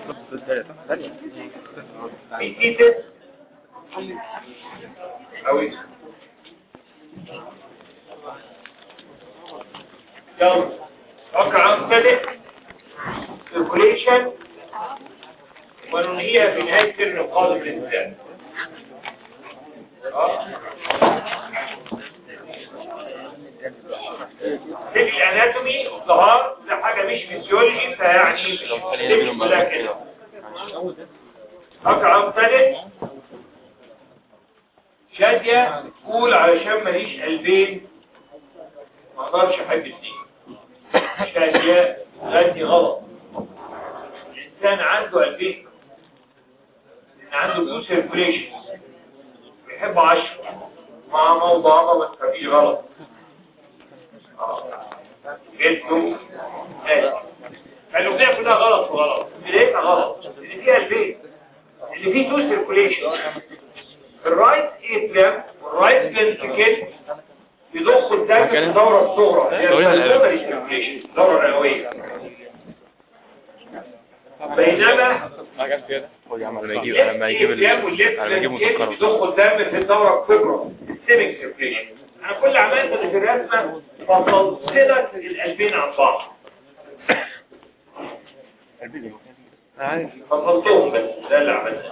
في تيتس أوي يلا وقع مبتدئ circulation وننهيها في نهاية سر القادم للإنسان سيب الاناتومي والظهار ده حاجة مش فيسيولوجي فيعني مش كده كده وقع مبتدئ شادية تقول علشان ماليش قلبين ما اقدرش احب اثنين شادية غني غلط الانسان عنده قلبين لان عنده تو سيركوليشن بيحب عشرة مع موضوع ما تفهميش غلط جدته فالأغنية كلها غلط وغلط بدايتها غلط اللي فيها البيت اللي فيه تو سيركوليشن الرايت اتريم والرايت فنتريكل بيضخ الدم في الدورة الصغرى هي الدورة السيركوليشن الدورة الرئوية بينما لما يجيب لما يجيب ال- لما يجيب مسكرة بيضخ الدم في الدورة الكبرى السيميك سيركوليشن انا كل عملت في الرسمة فصلت لك القلبين عن بعض فصلتهم بس ده اللي عملته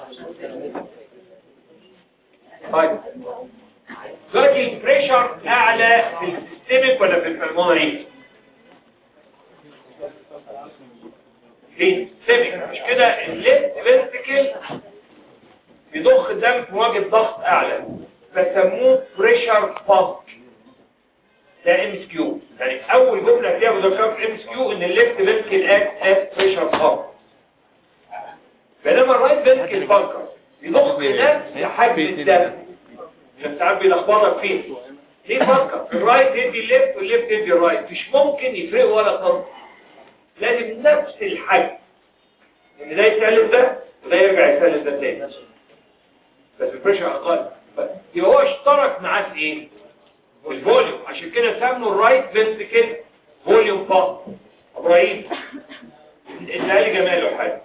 طيب دلوقتي البريشر اعلى في السيستميك ولا في البلمونري في السيستميك مش كده الليفت فنتريكل بيضخ الدم في مواجهه ضغط اعلى فسموه بريشر بامب ده ام اس كيو يعني اول جمله هتلاقيها مذكره في ام اس كيو ان الليفت فنتريكل اكت از بريشر بامب بينما الرايت فنتريكل بانكر بيضخ نفس حجم الدم عشان ساعات بيلخبطك فيه ليه فكر الرايت يدي الليفت والليفت يدي الرايت مش ممكن يفرقوا ولا سنتي لازم نفس الحجم ان ده يسلم ده وده يرجع يسلم ده تاني بس البريشر اقل ف- يبقى هو اشترك معاه في ايه الفوليوم عشان كده سموا الرايت فنتريكل فوليوم بامب ابراهيم اللي قال جماله حاجه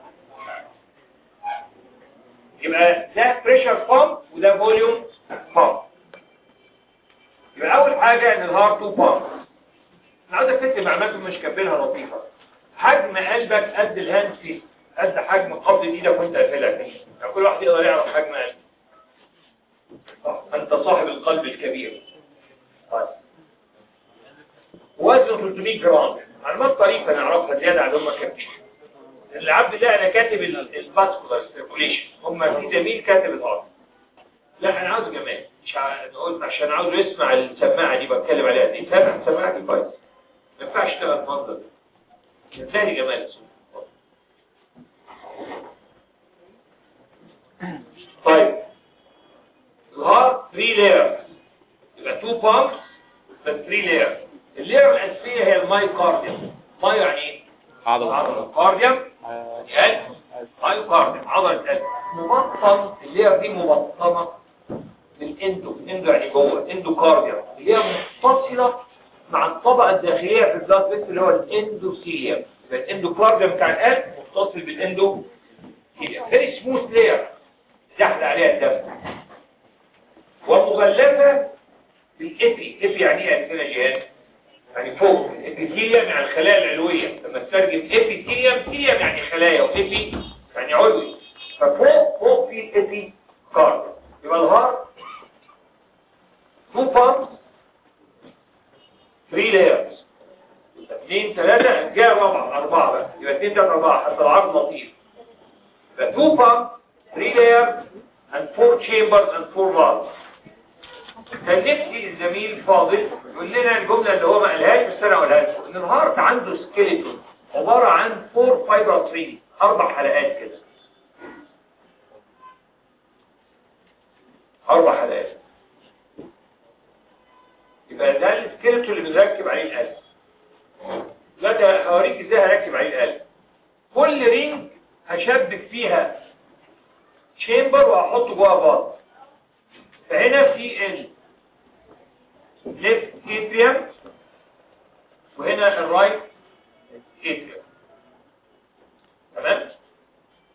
يبقى ده بريشر بامب وده فوليوم بامب يبقى اول حاجه ان الهارت تو بامب انا عاوز اكتب معلومات مش كاتبينها لطيفه حجم قلبك قد الهاند فيست قد حجم قبض ايدك وانت قافلها كده يعني كل واحد يقدر يعرف حجم قلبه صح انت صاحب القلب الكبير طيب وزنه 300 جرام معلومات طريفه نعرفها زياده عن هم كاتبين العبد ده انا كاتب الفاسكولار سيركوليشن هم في زميل كاتب الارض لا انا عاوز جمال مش ع- نقول عشان عاوز يسمع السماعه دي بتكلم عليها دي سامع السماعه دي كويس ما ينفعش اشتغل منظر ازاي جمال طيب الهارت 3 لاير يبقى 2 بامبس بس 3 لاير اللاير الاساسيه هي المايوكارديوم مايو يعني ايه؟ عضلة عضله الكارديوم قلب مايوكارديوم عضله القلب مبطن اللاير دي مبطنه بالاندو الاندو يعني جوه الاندوكارديوم اللي هي متصله مع الطبقه الداخليه في البلاد فيسل اللي هو الاندوثيليوم يبقى الاندوكارديوم بتاع القلب متصل بالاندو فيري سموث لاير زحل عليها الدم ومغلفه بالإبي إبي يعني ايه عندنا جهاز يعني فوق الإبيثيليوم يعني الخلايا العلوية لما تترجم إبيثيليوم ثيليوم يعني خلايا وإبي يعني علوي ففوق فوق في الإبي كارد يبقى الهارت تو بامبس 3 لايرز اثنين ثلاثة جاء رابعة أربعة بقى يبقى اثنين ثلاثة أربعة حتى العرض لطيف يبقى تو بامب 3 لايرز and four chambers and four valves كان نفسي الزميل فاضل يقول لنا الجملة اللي هو ما قالهاش بس انا اقولها لكم ان الهارت عنده سكيلتون عبارة عن فور فايبر تري اربع حلقات كده اربع حلقات يبقى ده السكيلتون اللي بنركب عليه القلب دلوقتي هوريك ازاي هركب عليه القلب كل رينج هشبك فيها تشامبر وهحطه جوه بعض فهنا في ال left atrium وهنا الرايت atrium تمام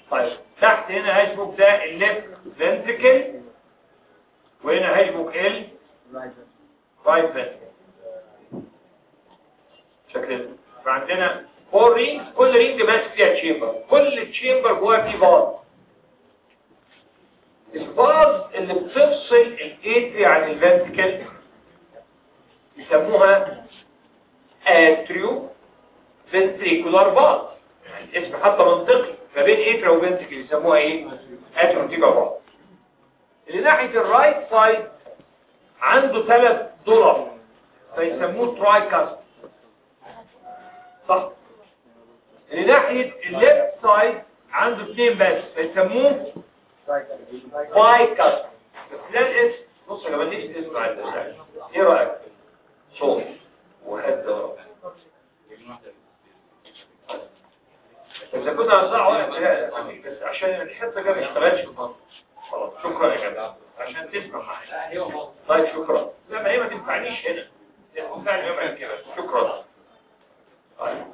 طيب تحت هنا هيشبك ده الليفت فنتريكل وهنا هيشبك ال رايت فنتريكل شكل فعندنا فور رينجز كل رينج ماسك فيها تشامبر كل تشامبر جواها فيه فاز الفاز اللي بتفصل الاتري عن الفنتريكل يسموها اتريو فنتريكولار فاز الاسم حتى منطقي ما بين اتريا وفنتريكل يسموها ايه اتريو فنتريكولار فاز اللي ناحيه الرايت سايد عنده ثلاث ضلع فيسموه تراي كاست صح اللي ناحيه الليفت سايد عنده اثنين بس فيسموه باي كاست بس ده الاسم بص انا ماليش اسم على الاسم ايه رايك صوت وهد ورا اذا كنا هنصع وقت لا بس عشان الحته دي ما اشتغلش في المنطقه خلاص شكرا يا جماعه عشان تسمع معايا طيب شكرا لا ما هي ما تنفعنيش هنا فعلا يبقى كده شكرا طيب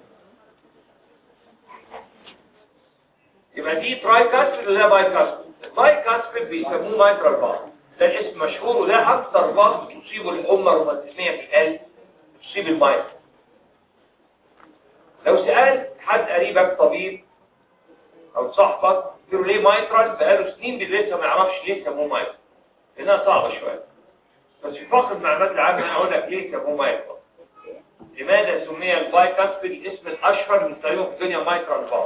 يبقى دي تراي كاسبل ولا باي كاسبل باي كاسبل بيسموه مايترال باس ده الاسم مشهور وده اكثر باس تصيب الامه الروماتيزميه في القلب تصيب المايتر لو سألت حد قريبك طبيب او صاحبك يقول ليه مايترال بقاله سنين لسه ما يعرفش ليه سموه مايترال لانها صعبه شويه بس في فقر المعلومات العامه انا اقول لك ليه سموه مايترال لماذا سمي الباي كاسبل الاسم الاشهر من تقريبا في الدنيا مايترال باس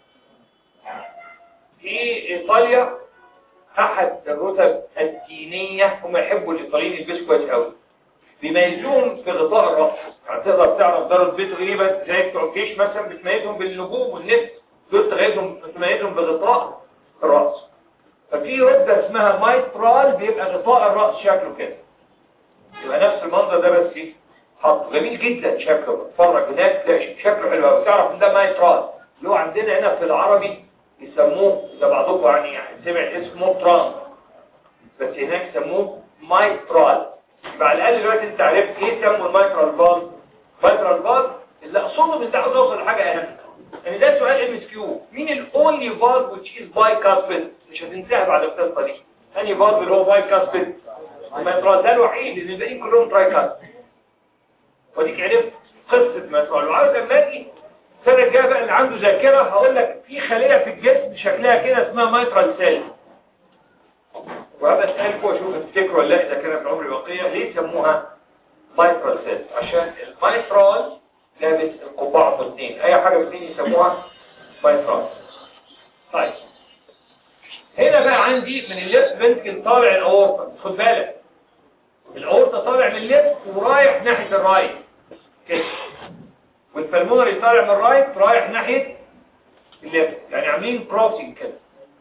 في ايطاليا احد الرتب الدينية هم يحبوا الايطاليين يلبسوا كويس قوي بيميزوهم في غطاء الرأس يعني تقدر تعرف ضرب بيت غريبة زي بتوع الجيش مثلا بتميزهم بالنجوم والنفس دول تميزهم تميزهم بغطاء الرأس ففي رتبة اسمها مايترال بيبقى غطاء الرأس شكله كده يبقى نفس المنظر ده بس ايه حطه جميل جدا شكله بتفرج هناك تلاقي شكله حلو قوي تعرف ان ده مايترال اللي هو عندنا هنا في العربي يسموه إذا بعضكم يعني سمع اسمه تران بس هناك يسموه مايترال يبقى على الأقل دلوقتي أنت عرفت إيه سموا المايترال باز مايترال باز اللي أقصده من تعود أوصل لحاجة أهم يعني ده سؤال ام اس كيو مين الاونلي فالف which is بايكاسبل مش هتنتهي بعد القصه دي انهي فالف اللي هو بايكاسبل المايترال ده الوحيد اللي الباقيين كلهم ترايكاسبل وديك عرفت قصه مايترال وعاوز لما اجي السنة الجاية بقى اللي عنده ذاكرة هقول لك في خلية في الجسم شكلها كده اسمها مايترال سيل وهبقى اسألكم واشوف تفتكروا ولا لا إذا كان في العمر البقية ليه سموها مايترال سيل عشان المايترال لابس القبعة الاثنين أي حاجة باثنين يسموها مايترال طيب هنا بقى عندي من الليفت بنتكن طالع الأورطة خد بالك الأورطة طالع من الليفت ورايح ناحية الرايت كده والبلمونري طالع من الرايت رايح ناحية الليفت يعني عاملين كروسنج كده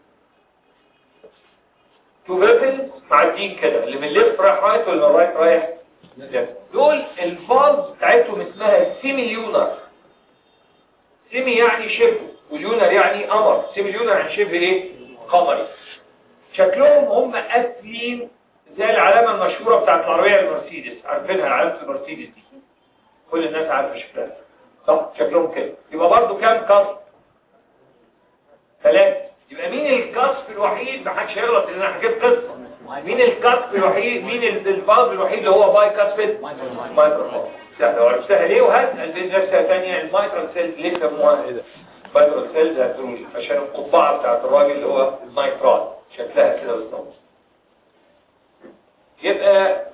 تو فيرتلز معديين كده اللي من الليفت رايح رايت واللي من الرايت رايح ليفت دول الفالز بتاعتهم اسمها سيميليونر سيمي يعني شبه واليونر يعني قمر سيميليونر يعني شبه ايه قمري شكلهم هم قاسيين زي العلامة المشهورة بتاعت العربية المرسيدس عارفينها علامة المرسيدس دي كل الناس عارفة شكلها صح شكلهم كده يبقى برضو كام كسر ثلاثة يبقى مين الكسر الوحيد ما حدش هيغلط ان انا حكيت قصه مين الكسر الوحيد مين الفاز الوحيد اللي هو باي كاسفيد مايكروفون سهله وعرفتها ليه وهسال بين نفسها ثانيه المايكرو سيل ليه سموها مايكرو سيل هتقولي عشان القبعه بتاعت الراجل اللي هو المايكرون شكلها كده بالظبط يبقى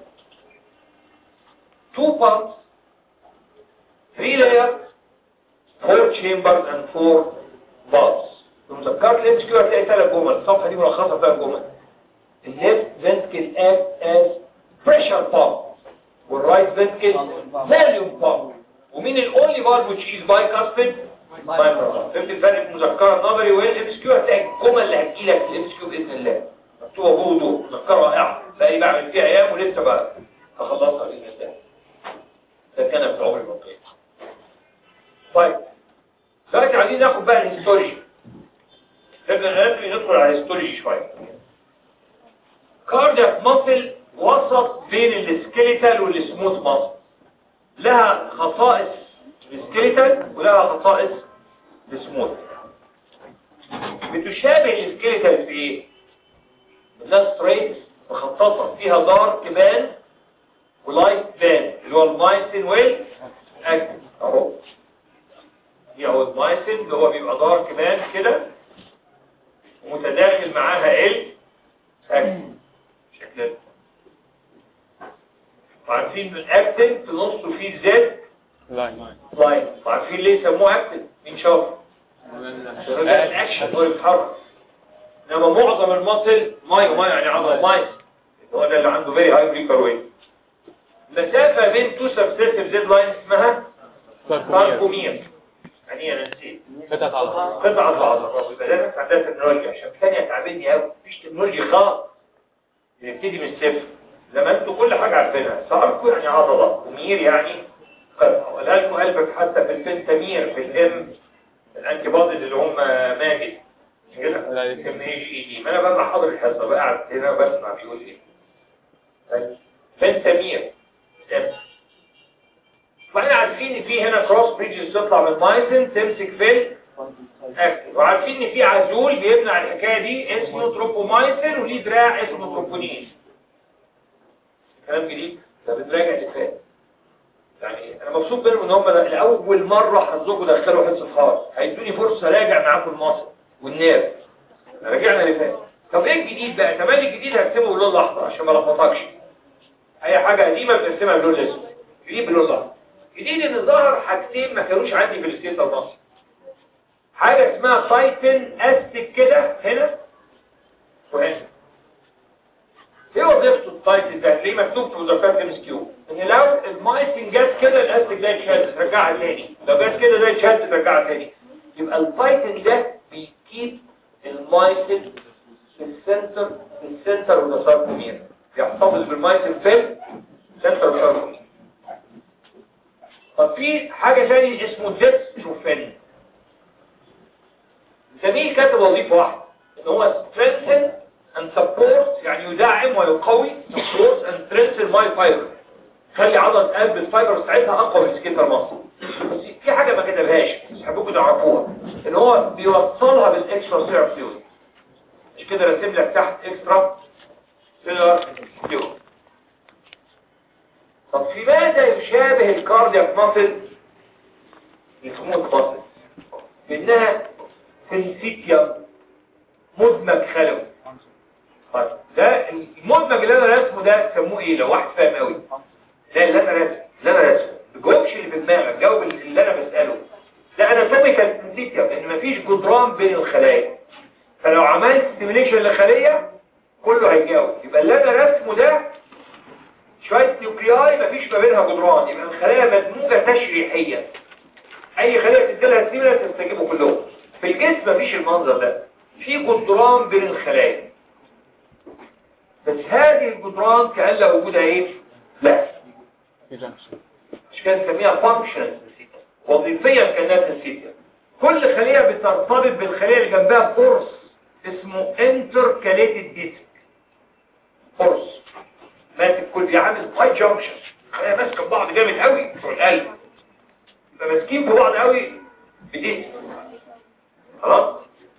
two pumps three layers four chambers and four valves مذكرت الام كيو هتلاقي ثلاث جمل الصفحه دي ملخصه ثلاث جمل الليفت فنتكل اكت از بريشر بامب والرايت فنتكل فاليوم بامب ومين الاونلي فالف which is bicuspid فهمت الفرق في المذكره النظري والام اس كيو هتلاقي الجمل اللي هتجيلك في الام اس كيو باذن الله مكتوبه بوضوح مذكره رائعه بقى بعمل فيها ايام ولسه بقى هخلصها باذن الله ده كان في عمري البقيه طيب دلوقتي عايزين ناخد بقى الهيستوري لازم ندخل على الهيستوري شويه كاردياك ماسل وسط بين السكيليتال والسموث ماسل لها خصائص السكيليتال ولها خصائص السموث بتشابه السكيلتال في ايه الناس ستريت مخططه فيها دارك بان ولايت بان اللي هو المايسين ويل اكتف اهو دي هو المايسين اللي هو بيبقى دارك بان كده ومتداخل معاها ال اكتف شكلها وعارفين ان الاكتن في نصه فيه زد لاين لاين وعارفين ليه سموه اكتن مين شاف عشان ده الاكشن هو يتحرك انما معظم المصل ماي وماي يعني عضله ماي هو ده اللي عنده فيري هاي بريكر ويت المسافه بين تو سبسيسيف زد لاين اسمها ساركومير يعني إيه؟ انا نسيت فتحت على قطعه العضله يبقى ده بس عندها تكنولوجيا عشان ثانيه تعبني قوي مفيش تكنولوجيا خالص بنبتدي من الصفر لما انتوا كل حاجه عارفينها ساركو يعني عضله ومير يعني قطعه وقالها لكم قلبك حتى في الفنتامير في الام الانتي بوديز اللي هم ماجد مش كده لا، ام اي جي دي ما انا بقى حاضر الحصه بقى قاعد هنا بسمع بيقول ايه طيب. فنتامير ام فاحنا عارفين ان في هنا كروس بريدجز تطلع من المايسن تمسك في الاكتف وعارفين ان في عزول بيمنع الحكايه دي اسمه تروبومايسن وليه دراع اسمه تروبونين كلام جديد ده بنراجع اللي فات يعني انا مبسوط منهم ان هم لاول مره حظكم دخلوا حصه خاص هيدوني فرصه اراجع معاكم المصر والنير رجعنا اللي فات طب ايه الجديد بقى تمام الجديد هرسمه باللون الاحمر عشان ما لخبطكش اي حاجه قديمه بنرسمها باللون الاسود جديد باللون الاحمر جديد ان ظهر حاجتين ما كانوش عندي في الستيت المصري حاجه اسمها تايتن استك كده هنا وهنا ايه وظيفته التايتن ده ليه مكتوب في مذكرات ام اس كيو ان لو المايسين جت كده الاستك ده يتشد ترجعها تاني لو جت كده ده يتشد ترجعها تاني يبقى التايتن ده بيكيب المايسين في السنتر في السنتر والساركومير يحتفظ بالمايسين في السنتر والساركومير طب في حاجة تاني اسمه ديستروفين زميل كاتب وظيفة واحدة ان هو strengthen and support يعني يدعم ويقوي support and strengthen my fiber خلي عضلة قلب الفايبر بتاعتها اقوى من السكيتر مصر بس في حاجة ما كتبهاش بس حبوكم تعرفوها ان هو بيوصلها بالاكسترا سيلر فلويد مش كده راسم لك تحت اكسترا سيلر فلويد طب في ماذا يشابه الكاردياك ماسل السموث ماسل بانها سنسيتيوم مدمج خلوي طيب ده المدمج اللي انا رسمه ده سموه ايه لو واحد فاهم قوي ده اللي انا رسمه اللي انا رسمه الجوابش اللي في دماغك جاوب اللي انا بساله ده انا توبيكال سنسيتيوم لان مفيش جدران بين الخلايا فلو عملت ستيميليشن لخليه كله هيجاوب يبقى اللي انا رسمه ده شوية نيوكلياي مفيش ما بينها جدران يبقى الخلايا مدموجة تشريحيا اي خلية تديلها ستيمولا تستجيبوا كلهم في الجسم مفيش المنظر ده في جدران بين الخلايا بس هذه الجدران كأن لا وجودها ايه لا مش كان نسميها فانكشن وظيفيا كانها تنسيتها كل خلية بترتبط بالخلية اللي جنبها قرص اسمه انتركاليتد ديسك قرص ماسك كل عامل باي جانكشن خلينا ماسكه ببعض جامد قوي بتوع القلب يبقى ماسكين ببعض قوي بديس خلاص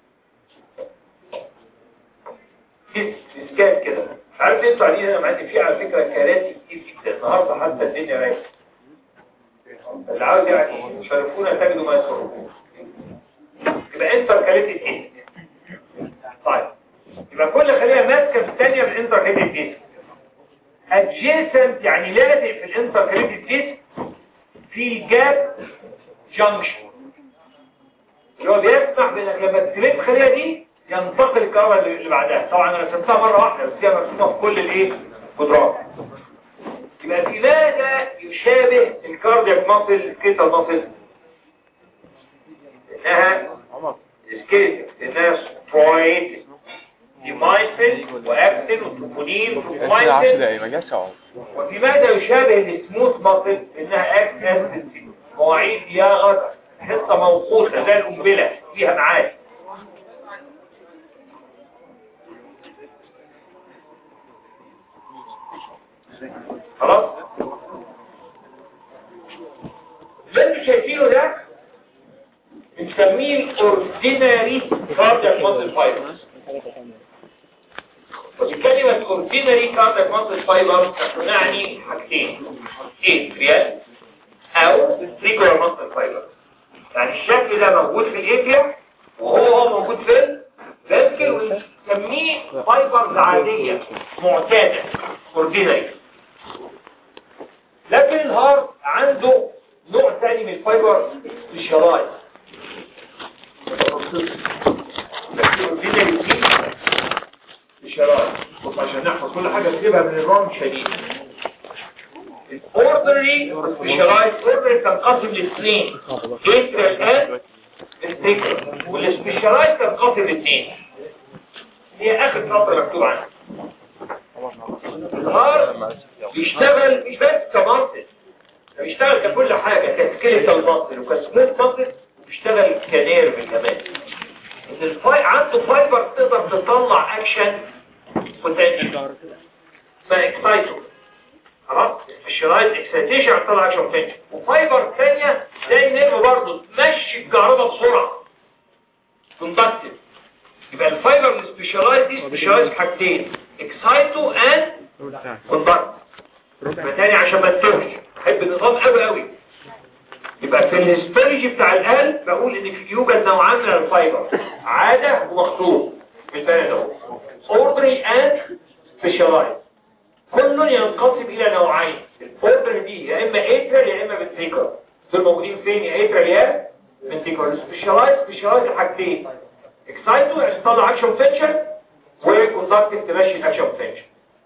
ديس ديسكات كده مش عارف انتوا قاعدين هنا معايا في على فكره كراسي كتير جدا النهارده حتى الدنيا رايقه اللي عاوز يعني يشرفونا تجدوا ما يسرون يبقى انتر كاليتد ديسك طيب يبقى كل خليه ماسكه في الثانيه بالانتر كاليتد ديسك adjacent يعني لازق في الانتركريتد ديسك في جاب جانكشن اللي هو بيسمح بانك لما تسيب الخليه دي ينتقل الكهرباء اللي بعدها طبعا انا رسمتها مره واحده بس هي مرسومه في كل الايه جدران يبقى في ماذا يشابه الكاردياك ماسل السكيتال ماسل انها سكيتال انها سترويد دي مايسن واكتن وتروبونين وتروبومايسن ما جاش اهو وفي ماذا يشابه السموث ماسل انها اكت اسيد مواعيد يا غدر حصه موقوته زي القنبله فيها معاد خلاص اللي انتوا شايفينه ده بنسميه الاورديناري كاردياك ماسل فايبر وكلمة اورديناري كاردياك ماسل فايبر تعني حاجتين اتريال او تريكولار ماسل فايبر يعني الشكل ده موجود في الاتريا وهو هو موجود في الفنتكل ونسميه فايبرز عادية معتادة اورديناري لكن الهارت عنده نوع ثاني من الفايبر الشرايط الشرايط بص عشان نحفظ كل حاجة نجيبها من الرام شديد الاوردري الشرايط اوردري تنقسم لاثنين اتريال ان الذكر والسبيشالايز تنقسم لاثنين هي اخر سطر مكتوب عنها الهارت بيشتغل مش بس كمنطق بيشتغل ككل حاجة كسكيلتال مصل وكسموث مصل وبيشتغل كنيرف كمان ان الفاي عنده فايبر تقدر تطلع اكشن بوتنشال اسمها اكسايتو خلاص الشرايط اكسايتيشن هتطلع اكشن بوتنشال وفايبر ثانيه زي نيرف برضه تمشي الكهرباء بسرعه كوندكتيف يبقى الفايبر السبيشالايز دي سبيشالايز حاجتين اكسايتو اند كوندكت يبقى تاني عشان ما تتوهش احب النظام قوي قوي يبقى في الهيستولوجي بتاع القلب بقول ان في يوجد نوعان من الفايبر عادة ومخطوط بالتالي ده اوردري اند سبيشالايز كل ينقسم الى نوعين الاوردري دي يا اما اترال يا اما فنتريكر دول موجودين فين يا اترال يا فنتريكر السبيشالايز سبيشالايز حاجتين اكسايتو يعني تطلع اكشن بوتنشال وكوندكتيف تمشي الاكشن بوتنشال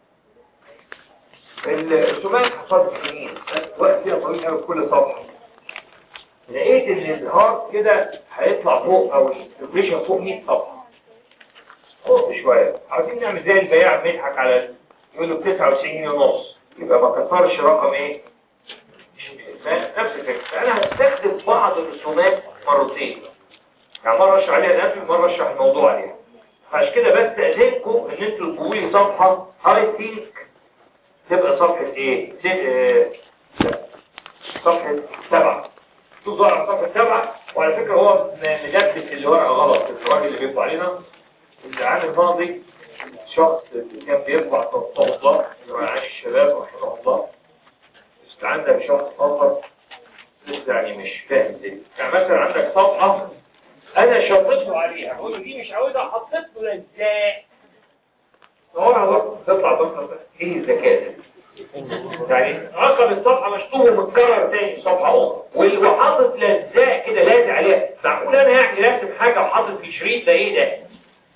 الرسومات حفظت سنين وقت فيها طويل قوي كل صفحه لقيت ان الهارت كده هيطلع فوق او الفيشن فوق 100 صفحه خف شويه عايزين نعمل زي البياع بيضحك على يقول له 99 جنيه ونص يبقى ما كسرش رقم ايه نفس الفكره انا هستخدم بعض الرسومات مرتين يعني مره اشرح عليها القلب ومره اشرح الموضوع عليها فعشان كده بس اذنكم ان انتوا تجيبوا لي صفحه هاي ثينك تبقى صفحة ايه ست... اه... صفحة سبعة تظهر على صفحة سبعة وعلى فكرة هو ملبس اللي ورقة غلط الراجل اللي بيطبع علينا العام الماضي شخص كان بيطبع تطبع عاش الشباب رحمه الله استعان بشخص آخر لسه يعني مش فاهم دي يعني مثلا عندك صفحة انا شرطته عليها اقول له دي مش عاوزها حطيت له ازاي هو تطلع تطلع ايه الذكاء ده يعني رقم الصفحة مشطوب ومتكرر تاني صفحة اخرى واللي حاطط لزاق كده لازق عليها معقول انا يعني راسم حاجة وحاطط في شريط ده ايه ده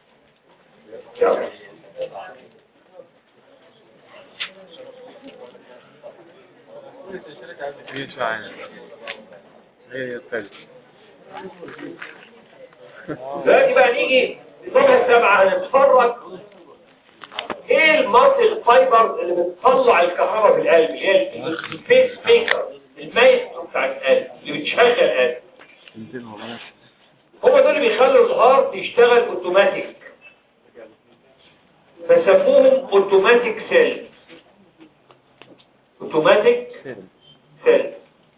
يدفع هي الثالث دلوقتي بقى نيجي لصفحة سبعة هنتفرج ايه الماسل فايبر اللي بتطلع الكهرباء في القلب اللي هي الفيس ميكر المايسترو بتاع القلب اللي بتشغل القلب هم دول اللي بيخلوا الهارت يشتغل اوتوماتيك فسموهم اوتوماتيك سيل اوتوماتيك سيل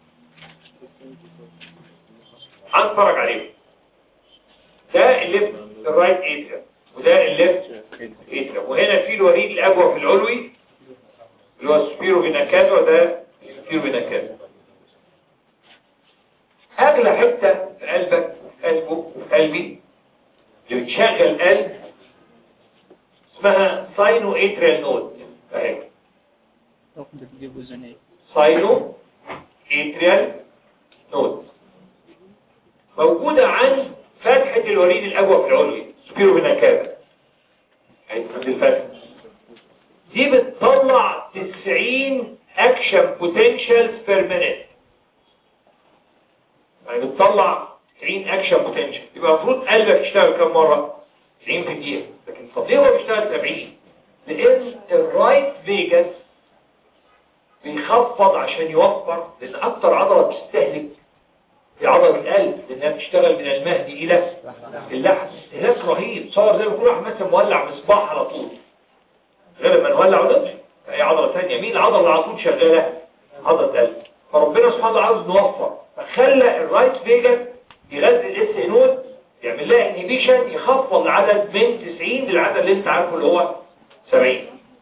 هنتفرج عليهم ده الليفت الرايت اتريم وده الليفت اتريم وهنا في الوريد الابوة في العلوي اللي هو السبيرو بيناكازا وده السبيرو بيناكازا اغلى حتة في قلبك قلبه قلبي اللي بتشغل قلب اسمها ساينو اتريال نود اهي ساينو اتريال نود موجودة عند فتحة الوريد الأبوة في العلوي سبيرو بنكابة عند الفتحة دي بتطلع 90 اكشن بوتنشال بير مينيت يعني بتطلع 90 اكشن بوتنشال يبقى المفروض قلبك يشتغل كم مرة 90 في الدقيقة لكن طب ليه هو بيشتغل 70 لان الرايت فيجاس بيخفض عشان يوفر لان اكتر عضلة بتستهلك هي عضلة القلب لانها بتشتغل من المهدي الى اللحم استهلاك رهيب صور زي ما يكون واحد مثلا مولع مصباح على طول غير لما نولع ونطفي هي عضلة ثانية مين العضلة اللي على طول شغالة عضلة القلب فربنا سبحانه وتعالى عاوز نوفر فخلى الرايت فيجن يغذي الاس نود يعمل لها انهبيشن يخفض العدد من 90 للعدد اللي انت عارفه اللي هو 70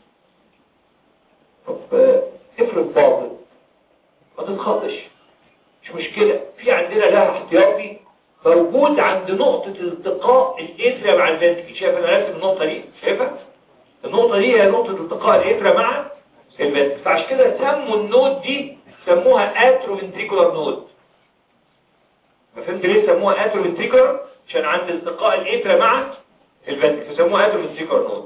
طب آه، افرض باطل ما تتخضش مش مشكلة في عندنا لها احتياطي موجود عند نقطة التقاء الإثرة مع الفنتكل شايف انا راسم النقطة دي شايفها النقطة دي هي نقطة التقاء الإثرة مع الفنتكل فعشان كده سموا النود دي سموها اتروفنتريكولار نود ما فهمت ليه سموها اتروفنتريكولار عشان عند التقاء الإثرة مع الفنتكل فسموها اتروفنتريكولار نود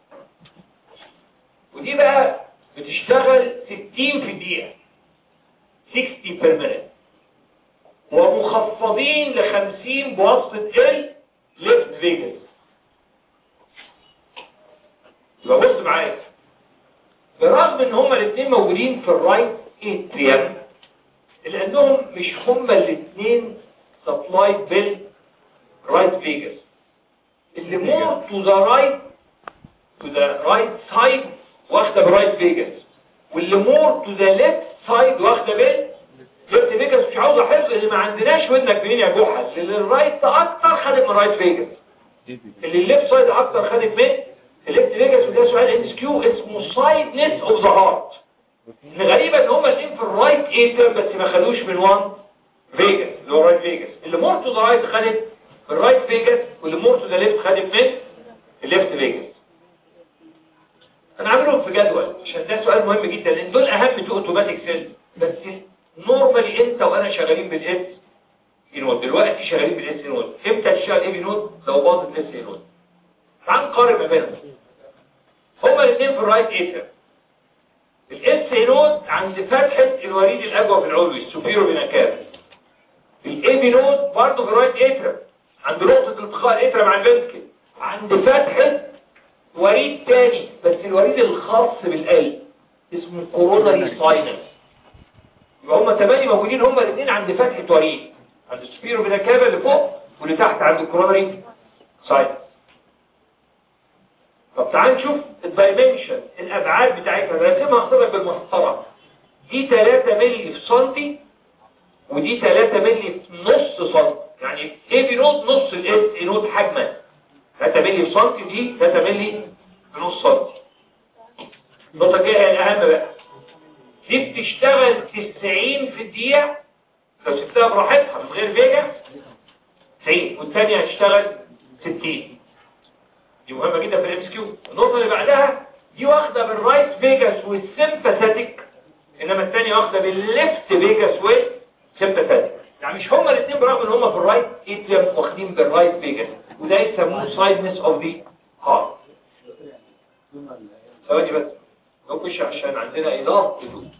ودي بقى بتشتغل 60 في الدقيقة 60 per minute ومخفضين ل 50 بواسطة ال ليفت فيجاس يبقى بص معايا برغم ان هما الاثنين موجودين في الرايت اتريم لانهم مش هما الاثنين سبلايد بال رايت فيجاس اللي مور تو ذا رايت تو ذا رايت سايد واخده برايت فيجاس واللي مور تو ذا ليفت سايد واخده بال ليفت فيجاس مش عاوز احفظ اللي ما عندناش ودنك منين يا جحا اللي الرايت اكتر خدت من رايت فيجاس اللي الليفت سايد اكتر خدت من الليفت فيجاس وده سؤال ام كيو اسمه سايدنس اوف ذا هارت الغريبه ان هما الاثنين في الرايت ايتر بس ما خدوش من وان فيجاس اللي هو رايت فيجاس اللي مور تو ذا رايت خدت الرايت فيجاس واللي مور تو ذا ليفت خدت من الليفت فيجاس انا عاملهم في جدول عشان ده سؤال مهم جدا لان دول اهم تو اوتوماتيك سيل بس نورمالي انت وانا شغالين بالاس نود دلوقتي شغالين بالاس نود امتى تشتغل ايه نود لو باظت الاس نود تعال نقارن ما بينهم هما الاثنين في الرايت ايتر الاس نود عند فتحه الوريد الاجوف العلوي السوبيرو بينكاب الاي بي نود برضه في الرايت ايتر عند نقطه التقاء الايتر مع الفنتكل عند فتحه وريد تاني بس الوريد الخاص بالقلب اسمه كوروناري ساينس يبقى هما تماني موجودين هما الاثنين عند فتحة وريد عند السبيرو بنكابة اللي فوق واللي تحت عند الكوروناري ساينس طب تعال نشوف الدايمنشن الابعاد بتاعتها راسمها اقصدك بالمسطره دي 3 مللي في سنتي ودي 3 مللي في نص سنتي يعني ايه بي نوت نص الاس نوت حجما 3 مللي في سنتي ودي 3 مللي في نص سنتي النقطه الجايه هي الاهم بقى دي بتشتغل 90 في الدقيقه لو سبتها براحتها من غير فيجا 90 والثانيه هتشتغل 60 دي مهمة جدا في الام كيو النقطة اللي بعدها دي واخدة بالرايت فيجاس والسيمباثيك انما الثانية واخدة بالليفت فيجاس والسيمباثيك يعني مش هما الاثنين برغم ان هما في الرايت اتريم واخدين بالرايت فيجاس وده يسموه سايدنس اوف ذا هارت ثواني بس نخش عشان عندنا ايضاح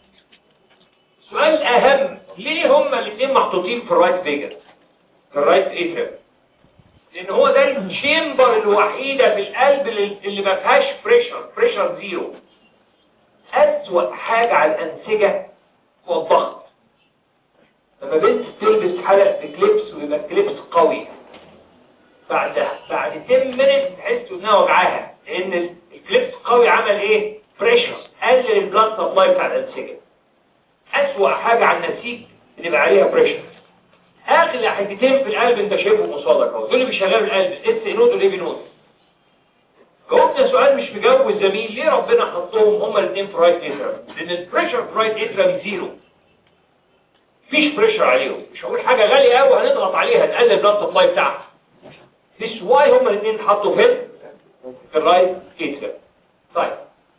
سؤال اهم ليه هما الاثنين محطوطين في الرايت فيجاس في الرايت اتريم لان هو ده الشيمبر الوحيدة في القلب اللي اللي ما فيهاش بريشر بريشر زيرو اسوأ حاجة على الانسجة هو الضغط لما بنت تلبس حلقة كليبس ويبقى الكليبس قوي بعد بعد 10 مينت تحس انها وجعاها لان الكليبس قوي عمل ايه بريشر قلل البلاد سبلاي بتاع الانسجة اسوأ حاجة على النسيج اللي يبقى عليها بريشر اغلى حتتين في القلب انت شايفهم قصادك اهو دول اللي بيشغلوا القلب الاس نود والاي بي نود جاوبنا سؤال مش مجاوب الزميل ليه ربنا حطهم هما الاثنين في رايت اترم لان البريشر في رايت اترم زيرو مفيش بريشر عليهم مش هقول حاجه غاليه قوي هنضغط عليها نقلل البلاد سبلاي بتاعها مش واي هما الاثنين اتحطوا فين في الرايت اترم طيب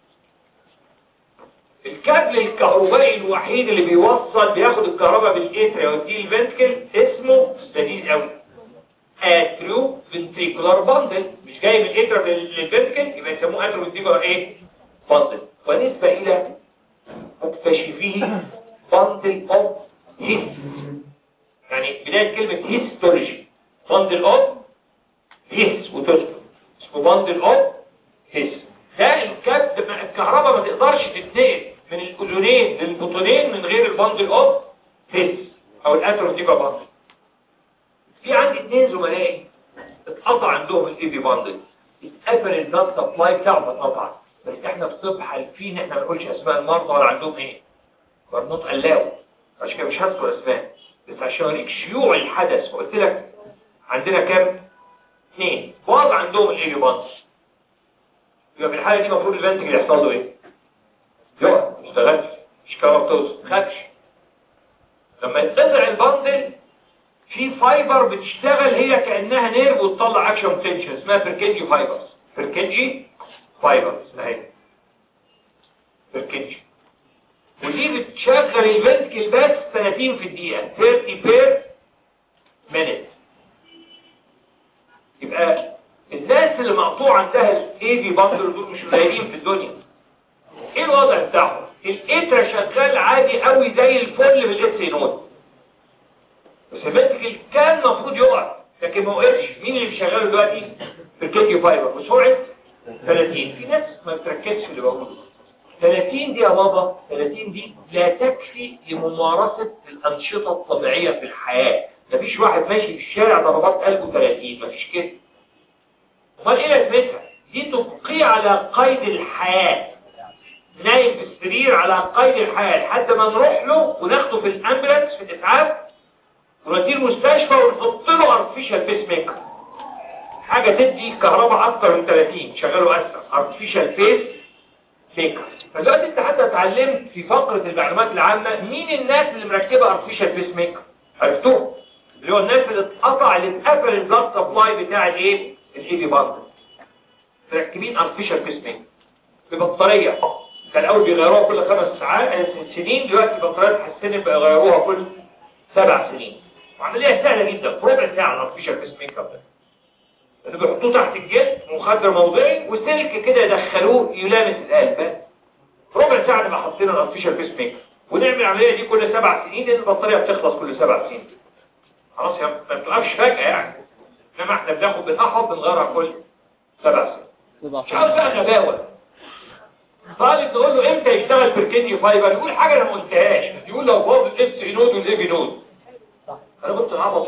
الكابل الكهربائي الوحيد اللي بيوصل بياخد الكهرباء بالاتريا ويديه الفنتكل اسمه لذيذ قوي اتريو فنتريكولار باندل مش جاي من الاتريا للفنتكل يبقى يسموه اتريو فنتريكولار ايه باندل ونسبة الى مكتشفيه باندل اوف هيس يعني بداية كلمة هيستولوجي باندل اوف هيس وتذكر اسمه باندل اوف هيس ده الكبد الكهرباء ما تقدرش تتنقل من الاذنين للبطنين من غير الباندل اوف هيس او الاتروتيكا باندل في عندي اثنين زملائي اتقطع عندهم الاي بي باندل اتقفل البلاد سبلاي بتاعه اتقطع بس احنا في طب حالفين احنا ما نقولش اسماء المرضى ولا عندهم ايه مرنوط قلاو عشان كده مش هذكر اسماء بس عشان اوريك شيوع الحدث فقلت لك عندنا كام اثنين بعض عندهم الايبي بانس يبقى في الحاله دي المفروض الفنتج اللي يحصل له ايه يقع ما اشتغلش مش كهرباء توصل ما خدش لما يتزرع البندل في فايبر بتشتغل هي كانها نيرف وتطلع اكشن بوتنشال اسمها فركنجي فايبرز فركنجي فايبرز اهي فركنجي ودي بتشغل الفنتكل بس 30 في الدقيقه 30 بير مينيت يبقى الناس اللي مقطوع عندها الاي في باندل دول مش قليلين في الدنيا ايه الوضع بتاعهم الاترا شغال عادي قوي زي الفل بالاس نود بس الفنتكل كان المفروض يقع لكن ما وقفش مين اللي بيشغله دلوقتي في الكيديو فايبر بسرعه 30 في ناس ما بتركزش في اللي بقوله 30 دي يا بابا 30 دي لا تكفي لممارسة الأنشطة الطبيعية في الحياة مفيش واحد ماشي في الشارع ضربات قلبه 30 مفيش كده امال ايه لازمتها دي تبقي على قيد الحياة نايم في السرير على قيد الحياة لحد ما نروح له وناخده في الامبولانس في الاسعاف ونوديه المستشفى ونحط له ارتفيشال بيس ميكر حاجة تدي كهرباء اكتر من 30 شغله اسرع ارتفيشال بيس ميكر فدلوقتي انت حتى اتعلمت في فقرة المعلومات العامة مين الناس اللي مركبة ارتفيشال بيس ميكر عرفتوه اللي هو الناس اللي اتقطع اللي اتقفل البلاد سبلاي بتاع الايه الاي بي باندل مركبين ارتفيشال بيس ميكر ببطارية كان الاول بيغيروها كل خمس ساعات سنين دلوقتي البطاريات اتحسنت بقى يغيروها كل سبع سنين وعملية سهلة جدا في ربع ساعة الارتفيشال بيس ميكر ده اللي بيحطوه تحت الجلد مخدر موضعي وسلك كده يدخلوه يلامس القلب ربع ساعة نبقى حاطين الارتفيشال بيس ميكر ونعمل العملية دي كل سبع سنين لان البطارية بتخلص كل سبع سنين خلاص يا ما بتوقفش فجأة يعني انما احنا بناخد بنقحط بنغيرها كل سبع سنين مش عاوز بقى غباوة طالب نقول له امتى يشتغل في الكيدني فايبر يقول حاجة انا ما قلتهاش يقول لو باظ الاس اي نود والاي بي نود انا كنت عبط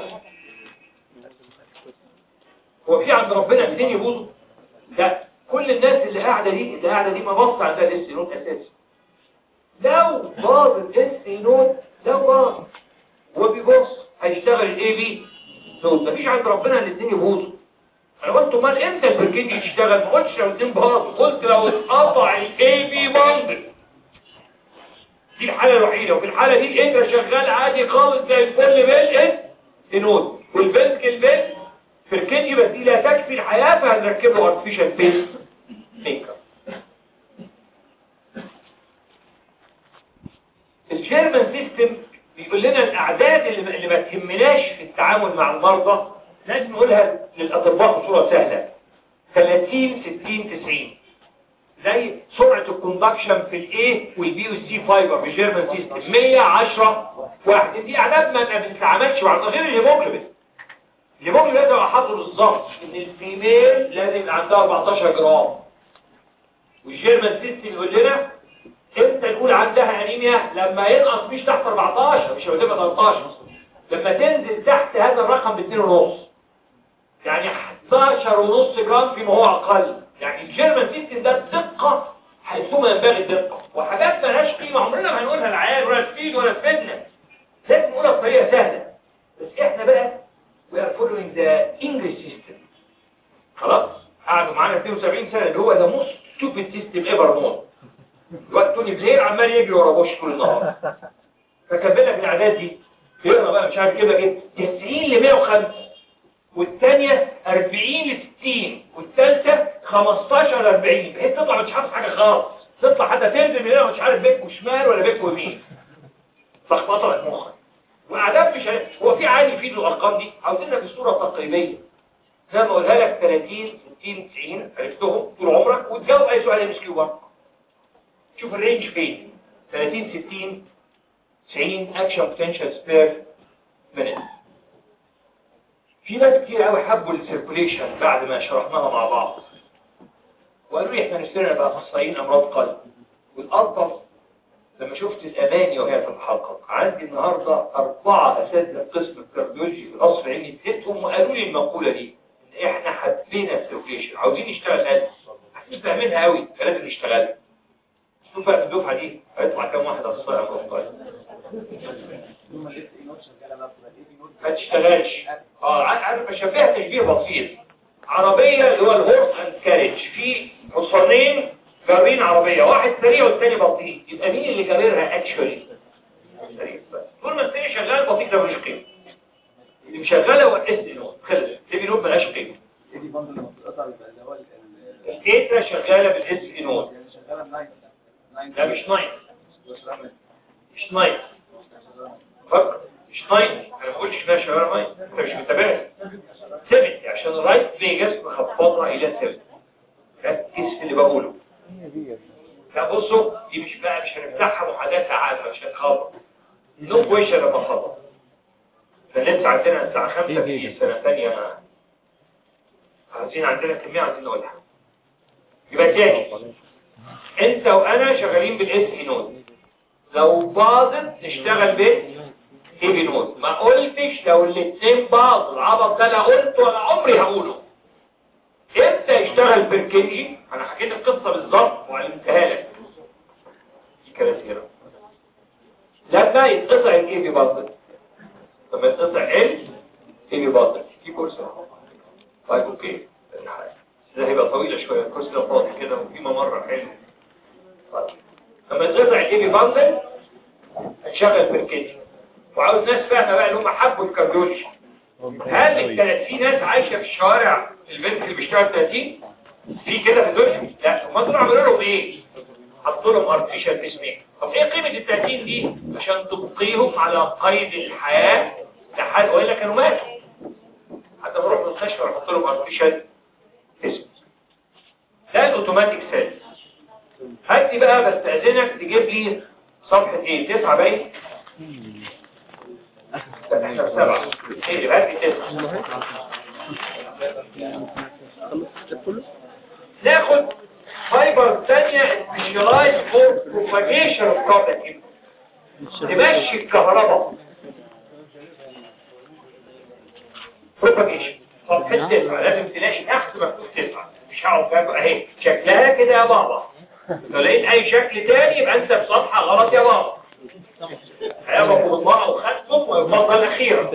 هو في عند ربنا الاثنين يبوظوا لا كل الناس اللي قاعده دي اللي قاعده دي ما بص عندها الاس نود اساسي لو باظ الاس نود لو باظ هو بيبص هيشتغل الاي بي نود مفيش عند ربنا الاثنين يبوظوا انا قلت امال امتى البركيدي يشتغل ما قلتش لو الاثنين باظوا قلت لو اتقطع الاي بي باندل دي الحاله الوحيده وفي الحاله دي الانترا شغال عادي خالص زي الفل بالاس نود والفنتكل بيل في الكيدي بس دي لا تكفي الحياة فهنركب له ارتفيشال بيس ميكر الجيرمان سيستم بيقول لنا الاعداد اللي اللي ما تهمناش في التعامل مع المرضى لازم نقولها للاطباء بصوره سهله 30 60 90 زي سرعه الكوندكشن في الاي والبي والسي فايبر في الجيرمان سيستم 110 واحد دي اعداد ما بنتعاملش مع غير الهيموجلوبين الهيموجلوبين لازم احطه بالظبط ان الفيميل لازم يبقى عندها 14 جرام والجيرمان سيستم يقول لنا امتى نقول عندها انيميا لما ينقص مش تحت 14 مش هتبقى 13 لما تنزل تحت هذا الرقم ب 2.5 يعني 11 ونص جرام فيما هو اقل يعني الجيرمان سيستم ده الدقه حيثما ينبغي الدقه وحاجات مالهاش قيمه عمرنا ما هنقولها العيال ولا تفيد ولا تفيدنا لازم نقولها بطريقه سهله بس احنا بقى we are following the English system خلاص قعدوا معانا 72 سنة اللي هو the most stupid system ever known الوقت توني بلير عمال يجري ورا بوش كل النهار فكمل لك الاعداد دي يقرا بقى مش عارف كده ايه 90 ل 105 والثانيه 40 ل 60 والثالثه 15 ل 40 بحيث تطلع مش حافظ حاجه خالص تطلع حتى تنزل من هنا مش عارف بيك وشمال ولا بيك ويمين لخبطه في مخك واعداد مش هي- هو في عادي يفيد الارقام دي عاوزينها بصوره تقريبيه زي ما اقولها لك 30 60 90 عرفتهم طول عمرك وتجاوب اي سؤال ام اس كيو برضه شوف الرينج فين 30 60 90 اكشن بوتنشال سبير مينيت في ناس كتير قوي حبوا السيركوليشن بعد ما شرحناها مع بعض وقالوا لي احنا نشتري نبقى اخصائيين امراض قلب والالطف لما شفت الاماني وهي في الحلقه عندي النهارده اربعه اساتذه قسم الكارديولوجي في القصر العيني اديتهم وقالوا لي المقوله دي ان احنا حبينا السيركوليشن عاوزين نشتغل قلب عايزين فاهمينها قوي فلازم نشتغل شوف بقى في الدفعه دي هيطلع كام واحد اخصائي امراض قلب ما تشتغلش اه عارف بشبهها تشبيه بسيط عربية اللي هو الهورس اند كاريج في حصانين جارين عربية واحد سريع والتاني بطيء يبقى مين اللي جاريرها اكشولي طول ما الثاني شغال بطيء ده ملوش قيمة اللي مشغله هو اس نوت خلص الاي نوت ملهاش قيمة دي برضه لما بتقطع بيبقى اللي هو ال- ال- الكيتا شغالة بالاس نوت يعني شغاله بناين ناين لا مش ناين وشغالة مش ناين فكر مش ناين انا ما بقولش انها شغالة ناين انت مش متابعني 70 عشان الرايت فيجاس مخفضها الى 70 ركز في اللي بقوله لا بصوا دي مش بقى مش هنفتحها محادثة عامة مش هنخبط نو كويشن لما خبط فلسه عندنا الساعة 5 في سنة ثانية عايزين عندنا كمية عايزين نقولها يبقى تاني انت وانا شغالين بالاس اي نود لو باظت نشتغل بالاي بي نود ما قلتش لو الاثنين باظوا العبط ده لا قلت ولا عمري هقوله امتى يشتغل بركنجي انا حكيت القصه بالظبط وعلمتها لك دي كراسيرا لما يتقطع الاي بي باظت لما يتقطع ال اي بي باظت في كورس اهو. طيب اوكي ده هيبقى طويله شويه الكورس ده فاضي كده وفي ممر حلو طيب لما يتقطع الاي بي باظت هنشغل بركنجي وعاوز ناس فاهمه بقى اللي هم حبوا الكارديولوجي هل ال 30 ناس عايشة في الشوارع البنت اللي بيشتغل 30 في كده في الدنيا لا هم دول عملوا لهم ايه حطوا لهم ارتفيشال بيسميك طب ايه قيمة ال 30 دي عشان تبقيهم على قيد الحياة لحد والا كانوا ماتوا حتى بروح المستشفى احط لهم ارتفيشال بيسميك ده الاوتوماتيك سيل هات لي بقى بستأذنك تجيب لي صفحة ايه تسعة باين لا، احنا في سبعة ايه هات لي تسعة ناخد فايبر ثانية سبيشالايز فور بروباجيشن اوف كاربون تمشي الكهرباء بروباجيشن صفحة تسعة لازم تلاقي تحت مكتوب تسعة مش هقعد بقى اهي شكلها كده يا بابا لو لقيت اي شكل تاني يبقى انت في صفحة غلط يا بابا هيبقى بالله وخدتم ويفضل اخيرا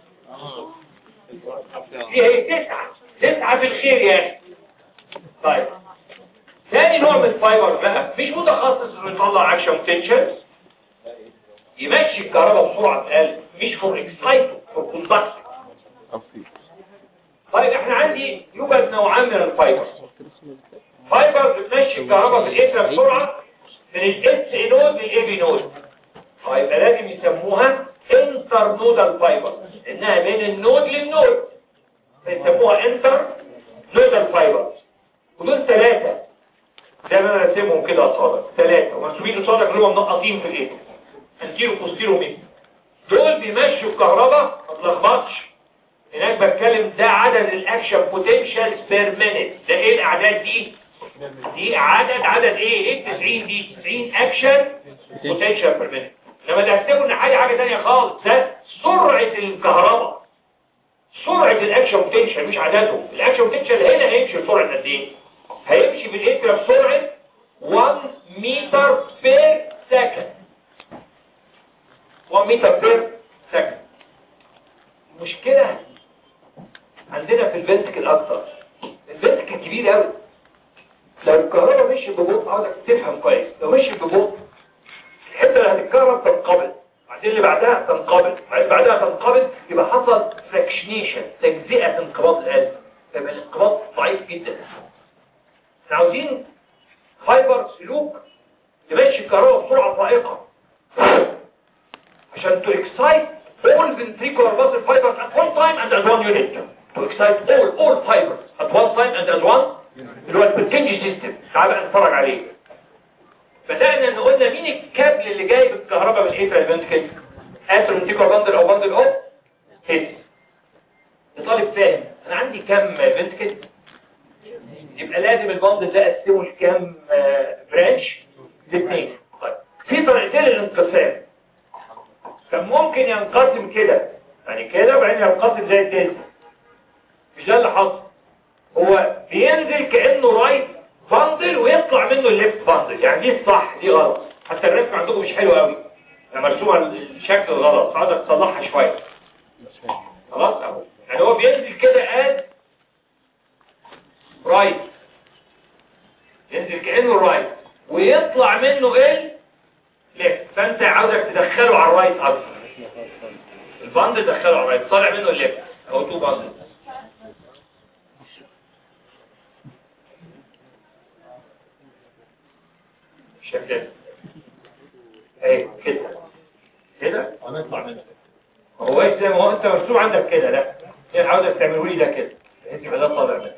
دي هي تسعة تسعة في الخير يا اخي طيب ثاني نوع من الفايبر بقى مش متخصص انه يطلع اكشن بوتنشال يمشي الكهرباء بسرعه اقل مش فور اكسايتو فور كوندكتنج طيب احنا عندي يوجد نوعان من الفايبر فايبر بتمشي الكهرباء في الاترا بسرعه من الاس اي نود للاي بي نود فيبقى لازم يسموها انتر نودال فايبر انها بين النود للنود فيسموها انتر نودال فايبر ودول ثلاثة زي ما انا راسمهم كده قصادك ثلاثة ومنسوبين قصادك اللي هم منقطين في الايه انتيرو بوستيرو مين دول بيمشوا الكهرباء ما تلخبطش هناك بتكلم ده عدد الاكشن بوتنشال بير مينيت ده ايه الاعداد دي دي عدد عدد ايه ايه 90 دي 90 اكشن بوتنشال بير مينيت لما تحسبوا ان حاجه حاجه ثانيه خالص ده سرعه الكهرباء سرعه الاكشن بوتنشال مش عددهم الاكشن بوتنشال هنا هيمشي بسرعه قد ايه هيمشي بالاترا بسرعه 1 متر بير سكند 1 متر بير سكند مشكلة عندنا في الفنتكل اكتر الفنتكل كبير قوي لو الكهرباء مشي ببطء عاوزك تفهم كويس لو مشي ببطء الحته اللي هتتكهرب تنقبض بعدين اللي بعدها تنقبض بعدين بعدها تنقبض يبقى حصل فراكشنيشن تجزئه انقباض القلب يبقى الانقباض ضعيف جدا احنا عاوزين فايبر سلوك تمشي الكهرباء بسرعه فائقه عشان to excite all ventricular muscle fibers at one time and as one unit to excite all all fibers at one time and as one اللي هو البركنجي سيستم تعال بقى نتفرج عليه بدأنا ان قلنا مين الكابل اللي جايب الكهرباء من ايه فنتكل اتر ventricular باندل او باندل اوف هيد الطالب فاهم انا عندي كام فنتكل يبقى لازم الباندل ده اقسمه لكام برانش لاثنين طيب في طريقتين للانقسام كان ممكن ينقسم كده يعني كده وبعدين ينقسم زي الدلتا مش ده اللي حصل هو بينزل كأنه رايت باندل ويطلع منه الليفت باندل يعني دي الصح دي غلط حتى الرسم عندكم مش حلو قوي انا مرسومه الشكل الغلط عاوزك تصلحها شويه خلاص اهو يعني هو بينزل كده قاد رايت ينزل كانه رايت ويطلع منه ايه ليفت فانت عاوزك تدخله على الرايت اكتر الباند دخله على الرايت طالع منه الليفت او تو باند شكل ايه كده كده هنطلع منه هو ايه زي ما هو انت مرسوم عندك كده لا ايه عاوزك تعمله لي ده كده بحيث يبقى ده طالع منه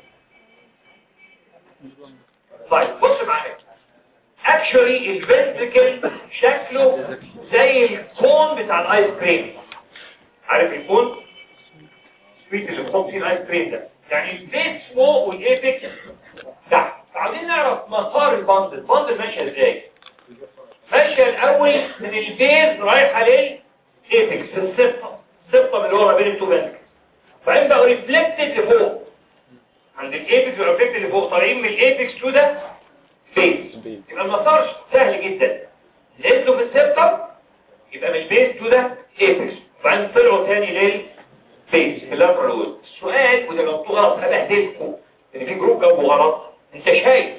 طيب بص معايا اكشولي الفنتريكل شكله زي الكون بتاع الايس كريم عارف الكون سويت اللي بتحط فيه الايس كريم ده يعني البيس فوق والايبكس تحت عايزين نعرف مسار البندل البندل ماشيه ازاي ماشيه الاول من البيز رايحه للايبكس السبطه السبطه من اللي هو ما بين التو بنك بعدين بقوا ريفلكتد لفوق عند الايبكس والريفلكتد لفوق طالعين من الايبكس تو ده بيز يبقى المسار سهل جدا نزلوا في السبطه يبقى من البيز تو ده ايبكس وبعدين طلعوا تاني للبيز في اللاترال وود السؤال وده جاوبتوه غلط هبهدلكم ان في جروب جاوبه غلط انت شايف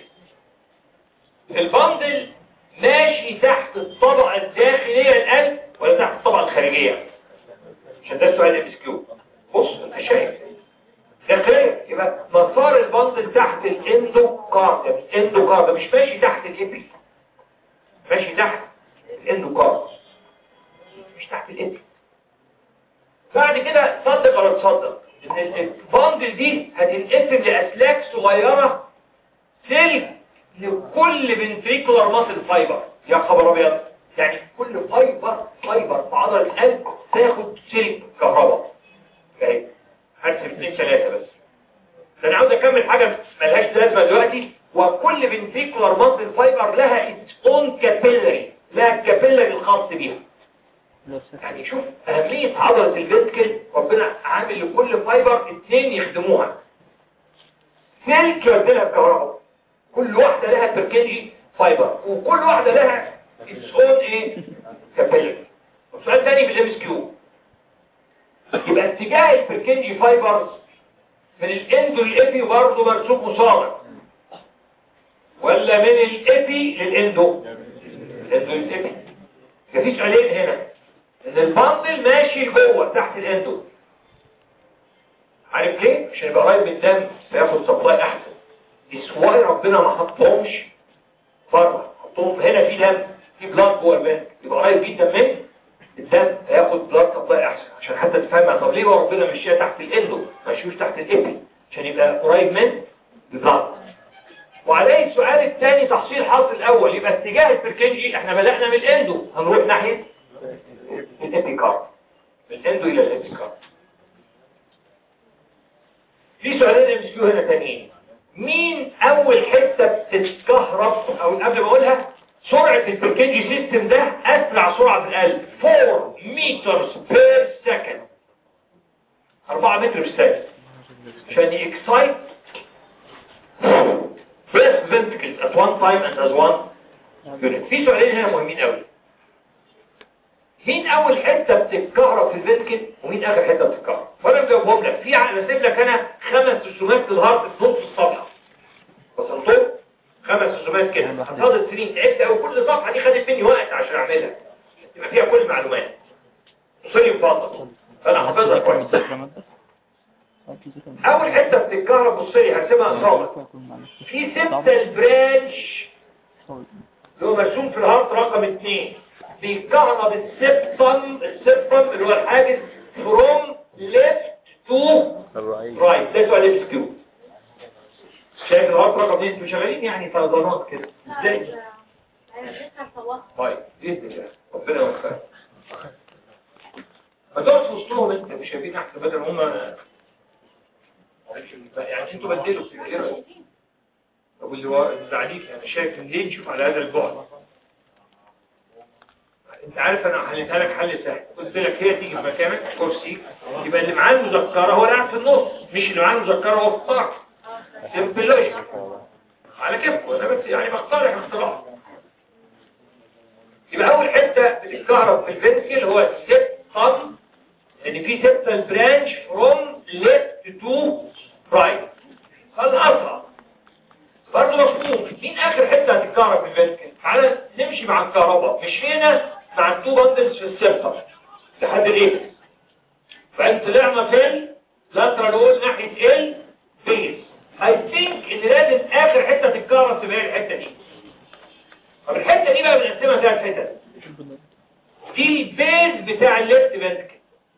البندل ماشي تحت الطبقة الداخلية للقلب ولا تحت الطبقة الخارجية عشان ده السؤال ام اس كيو بص انت شايف داخلية يبقى مسار البندل تحت الاندوكارد الاندوكارد مش ماشي تحت الابي ماشي تحت الاندوكارد مش تحت الابي بعد كده تصدق ولا تصدق ان البندل دي هتنقسم لاسلاك صغيرة سلك لكل فنتريكولار ماسل فايبر يا خبر ابيض يعني كل فايبر فايبر في عضله القلب تاخد سلك كهرباء اهي هرسم اثنين ثلاثه بس ده انا عاوز اكمل حاجه ملهاش لازمه دلوقتي وكل فنتريكولار ماسل فايبر لها اتس اون كابيلاري لها الكابيلاري الخاص بيها يعني شوف اهميه عضله الفنتكل ربنا عامل لكل فايبر اثنين يخدموها سلك يودي لها الكهرباء كل واحدة لها بركنجي فايبر وكل واحدة لها اتس اون ايه كابيلر السؤال تاني بالام اس كيو يبقى اتجاه البركنجي فايبرز من الاندو للابي برضه مرسوم مصابع ولا من الابي للاندو الاندو للابي مفيش سؤالين هنا ان البندل ماشي جوه تحت الاندو عارف ليه؟ عشان يبقى قريب من الدم فياخد سبلاي احسن اسواي ربنا ما حطهمش بره حطهم هنا في دم في بلاد جوه البنك يبقى قريب جدا من الدم هياخد بلاد سبلاي احسن عشان حتى تفهمها طب ليه ربنا مشيها تحت الاندو ما مشيوش تحت الابي عشان يبقى قريب من البلاد وعليه السؤال الثاني تحصيل حاصل الاول يبقى اتجاه البركنجي احنا بدأنا من الاندو هنروح ناحيه الابيكار من الاندو الى الابيكار في سؤالين ام هنا تانيين مين اول حتة بتتكهرب او قبل ما اقولها سرعة البركنجي سيستم ده اسرع سرعة في القلب 4 متر بير سكند 4 متر في الثانية عشان يكسايت breast ventricles at one time and as one unit في سؤالين هنا مهمين قوي مين اول حتة بتتكهرب في الفنتكل ومين اخر حتة بتتكهرب وانا مجاوبهم لك في رسم لك انا خمس رسومات للهارت في نص الصفحة وصلتوا خمس رسومات كده فاضل سنين تعبت قوي كل صفحة دي خدت مني وقت عشان اعملها يبقى فيها كل المعلومات وصلي بفضل فانا حافظها كويس اول حتة بتتكهرب بصي هرسمها اصابع في سبتال برانش اللي هو مرسوم في الهارت رقم اتنين بيكهرب السبتم السبتم اللي هو الحاجز from left to right ده سؤال ام كيو شايف الهارت رقم اتنين انتوا شغالين يعني فيضانات كده ازاي طيب باذن الله ربنا يوفقك ما تقعد في وسطهم انت مش شايفين احسن بدل هم يعني انتوا بدلوا في الكيرة طب اللي هو الزعليك انا شايف ان ليه نشوف على هذا البعد انت عارف انا حلتها لك حل سهل قلت لك هي تيجي في مكانك كرسي يبقى اللي معاه المذكره هو اللي قاعد في النص مش اللي معاه المذكره هو في الطرف سيمبل لوجيك على كيفكم انا بس يعني بقترح اختراع يبقى اول حته بتتكهرب في الفنتكل هو السبتم لان في سبتال برانش فروم ليفت تو رايت فالاسرع برضه مفهوم مين اخر حته هتتكهرب في الفنتكل تعالى نمشي مع الكهرباء مشينا مع التو باندلز في السبتم لحد الايه فانت طلعنا فين لاترال وول ناحيه ال بيز اي ثينك ان لازم اخر حته تتكهرب تبقى هي الحته دي طب الحته دي بقى بنقسمها ثلاث حتت دي البيز بتاع الليفت فنتكل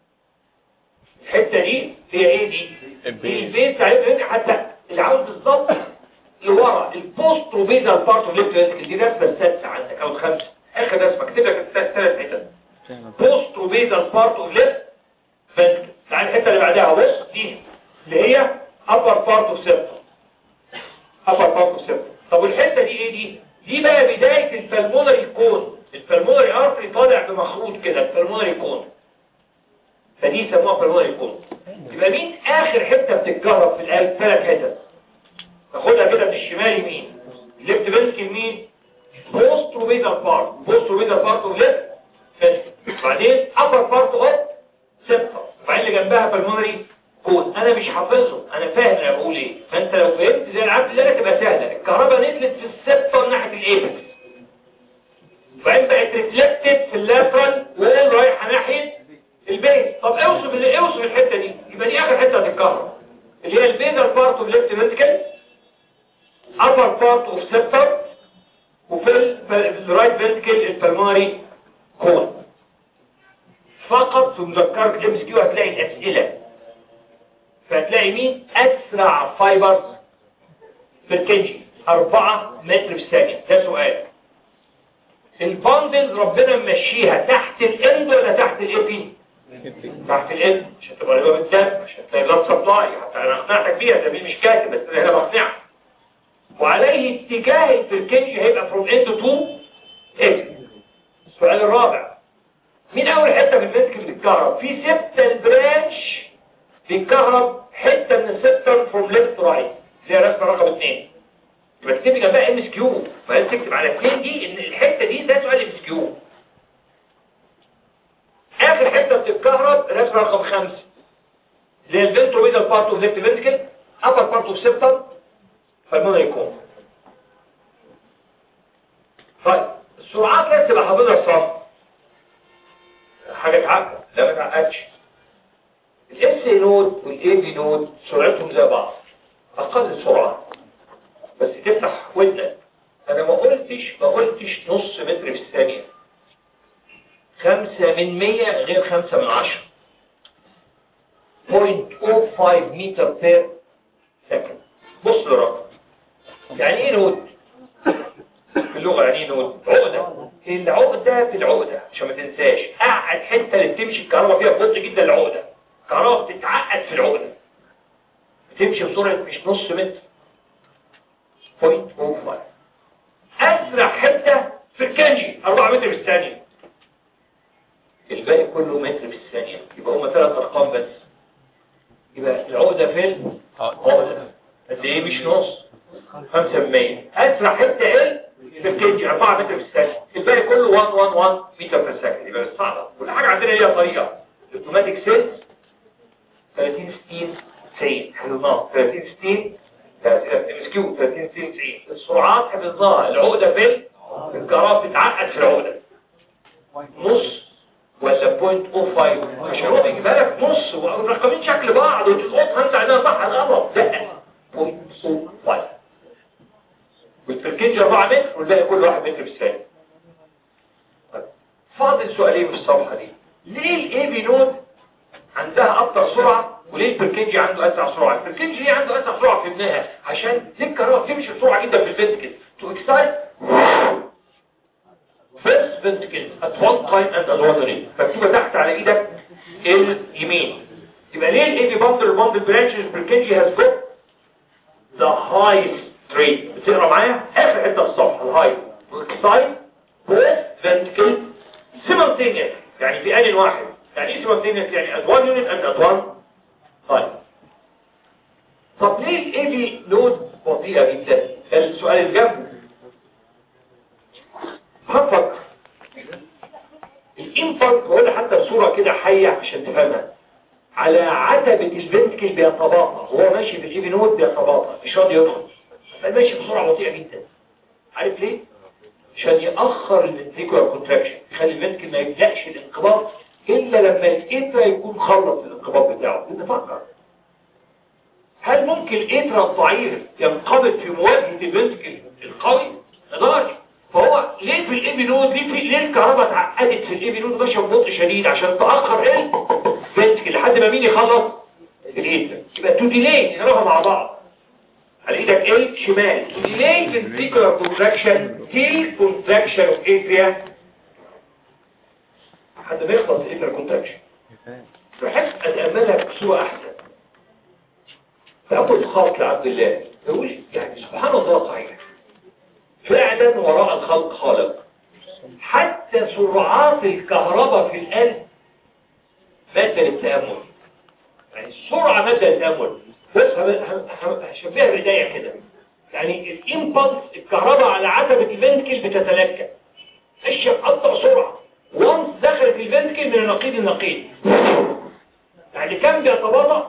الحته دي هي ايه دي دي البيز بتاع الليفت فنتكل حتى اللي عاوز بالظبط لورا البوست روبيزال بارت اوف ليفت فنتكل دي رسمه السادسه عندك او الخامسه اخر رسمه اكتب لك الثلاث حتت بوست روبيزال بارت اوف ليفت فنتكل تعال الحته اللي بعدها بص دي اللي هي upper part of septum upper part of septum طب والحته دي ايه دي دي بقى بدايه البلمونري كون البلمونري ارتري طالع بمخروط كده البلمونري كون فدي يسموها بلمونري كون يبقى مين اخر حته بتتكهرب في القلب ثلاث حتت ناخدها كده من الشمال يمين ليفت فنتكل مين بوست روبيدال بارت بوست روبيدال بارت اوف ليفت فنتكل بعدين upper part اوف سبتم وبعدين اللي جنبها بالمونري كود انا مش حافظهم انا فاهم انا بقول ايه فانت لو فهمت زي العبد الله تبقى سهله الكهرباء نزلت في السبتم ناحيه الايبكس وبعدين بقت ريفلكتد في اللاترال وول رايحه ناحيه البيز طب اوصف اللي اوصف الحته دي يبقى دي اخر حته هتتكهرب اللي هي البيزر بارت اوف ليفت فيرتيكال upper بارت اوف سبتم وفي الرايت فيرتيكال البلمونري كون فقط في مذكرة الام اس كيو هتلاقي الاسئلة فهتلاقي مين اسرع فايبرز في الكنجي أربعة متر في الثانية ده سؤال الباندل ربنا ممشيها تحت الاند ولا تحت الايبي تحت الاند عشان تبقى قريبه من الدم عشان تلاقي بلاد سبلاي حتى انا اقنعتك بيها ده مش كاتب بس انا هنا بقنعك وعليه اتجاه في الكنجي هيبقى فروم اند تو اند السؤال الرابع مين اول حتة في الفيزيك بتتكهرب في سبتال برانش بيتكهرب حتة من السبتال فروم ليفت رايت اللي هي رسمة رقم اثنين يبقى تكتب جنبها ام اس كيو فلازم تكتب على اثنين دي ان الحتة دي ده سؤال ام اس كيو اخر حتة بتتكهرب رسمة رقم خمسة اللي هي الفنتروميدال بارت اوف ليفت فينتكل ابر بارت اوف سبتال فالمونري يكون طيب السرعات لازم تبقى حافظها صح حاجة تعقد لا ما تعقدش الاس نود والاي بي نود سرعتهم زي بعض اقل سرعة بس تفتح ودنك انا ما قلتش ما قلتش نص متر في الثانية خمسة من مية غير خمسة من عشرة 0.05 متر بير سكند بص للرقم يعني ايه نود في اللغة يعني ايه نود عقدة العقدة في العقدة عشان ما تنساش قعد حتة اللي بتمشي الكهرباء فيها ببطء جدا العقدة الكهرباء بتتعقد في العقدة بتمشي بسرعة مش نص متر 0.05 أسرع حتة في الكنجي 4 متر في الثانية الباقي كله متر في الثانية يبقى هما ثلاث أرقام بس يبقى العقدة فين؟ عقدة قد ايه مش نص 5% أسرع حتة ايه؟ في الكنجي 4 متر في الثانية الباقي كله 1 1 1 متر في الثانية يبقى مش صعبة كل حاجة عندنا ليها طريقة الاوتوماتيك سيلز 30 60 90 حفظناه 30 60 مسكيو 30 60 90 السرعات حفظناها العقدة فين؟ الكهرباء بتتعقد في العقدة نص ولا 0.05 عشان هو بيجيبها لك نص والرقمين شكل بعض وتسقطها انت عندها صح الغلط لا 0.05 والتركيج 4 متر والباقي كل 1 متر في الثانية فاضل سؤالين في الصفحة دي ليه الاي بي نود عندها ابطأ سرعة وليه البركنجي عنده اسرع سرعة البركنجي ليه عنده اسرع سرعة في ابنها عشان ليه الكهرباء بتمشي بسرعة جدا في الفنتكل تو اكسايت first ventricle at one time and at one rate مكتوبة تحت على ايدك اليمين يبقى ليه الاي بي بندل بندل برانشز البركنجي has got the highest rate بتقرا معايا اخر حته في الصفحه الهاي واكسايت both ventricle simultaneous يعني في آن واحد يعني ايه simultaneous يعني at one unit and at one time طب ليه الاي بي نود بطيئة جدا السؤال الجنب هفكر معايا عشان تفهمها على عتبة الفنتكل بيتباطأ وهو ماشي في الايفي نود بيتباطأ مش راضي يدخل فماشي بسرعة بطيئة جدا عارف ليه؟ عشان يأخر الفنتريكولار كونتراكشن يخلي الفنتكل ما يبدأش الانقباض إلا لما الإترا يكون خلص الانقباض بتاعه نفكر هل ممكن الإترا الضعيف ينقبض في مواجهة الفنتكل القوي؟ نقدرش فهو ليه في الايبي نود ليه في ليه الكهرباء اتعقدت في الايبي نود ماشيه ببطء شديد عشان تاخر ايه فنتكل لحد ما مين يخلص الايتر يبقى تو ديلي نقراها مع بعض على ايدك ال شمال تو ديلي ventricular contraction till contraction of atria لحد ما يخلص الاتر كونتراكشن بحب اتاملها بصوره احسن فاول خلق لعبد الله يقول يعني سبحان الله صحيح فعلا وراء الخلق خالق حتى سرعات الكهرباء في القلب مادة للتأمل يعني السرعة مادة للتأمل بس هشبهها بداية كده يعني الامبلس الكهرباء على عتبة الفنتكل بتتلكى ماشية بأبطأ سرعة وانس دخلت الفنتكل من النقيض النقيض يعني كم بيتباطأ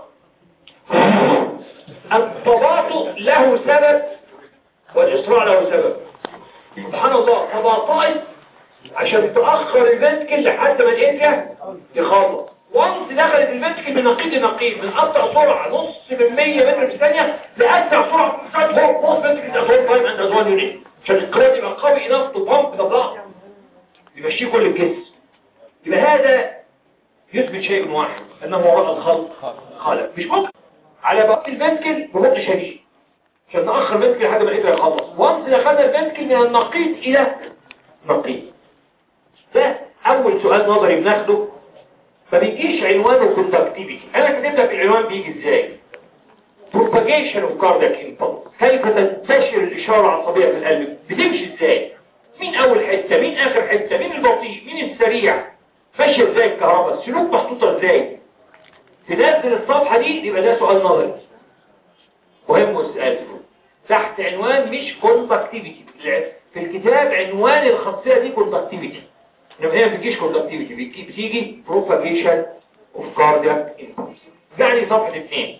التباطؤ له سبب والإسراع له سبب سبحان الله تباطئت عشان تأخر الفنتكل لحد ما الإنجا يخلص وانس دخلت الفنتكل من نقيض لنقيض من أبطأ سرعة نص من 100 متر في الثانية لأسرع سرعة في الثانية فوق فوق فنتكل تأخر تايم أند أزوان يونيت عشان القرار يبقى قوي إناف تو بامب ذا بلاد يمشيه كل الجسم يبقى هذا يثبت شيء واحد أنه وراء الخلق خالق مش ممكن على بقى الفنتكل ببطء شديد عشان نأخر الفنتكل لحد ما الإبرة يخلص وانس دخلنا الفنتكل من النقيض إلى نقيض ده أول سؤال نظري بناخده ما بيجيش عنوانه كونتاكتيفيتي أنا كتبت في العنوان بيجي إزاي propagation of cardiac impulse كيف تنتشر الإشارة العصبية في القلب بتمشي إزاي مين أول حتة مين آخر حتة مين البطيء مين السريع ماشية إزاي الكهرباء السلوك محطوطة إزاي تنزل الصفحة دي يبقى ده سؤال نظري مهم واسأله تحت عنوان مش كونتاكتيفيتي في الكتاب عنوان الخاصية دي كونتاكتيفيتي انما هي ما بتجيش كونتاكتيفيتي بتيجي propagation of cardiac impulse يعني صفحة اثنين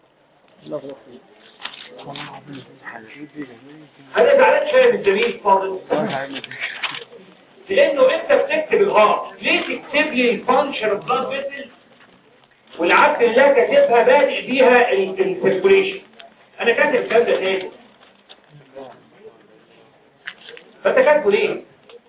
انا زعلان شويه من الجميل فاضل لانه انت بتكتب الغلط ليه تكتب لي الفانكشن اوف بلاد فيسل والعكس اللي أنا كاتبها بادئ بيها السيركوليشن انا كاتب الكلام ده تاني فانت كاتبه ليه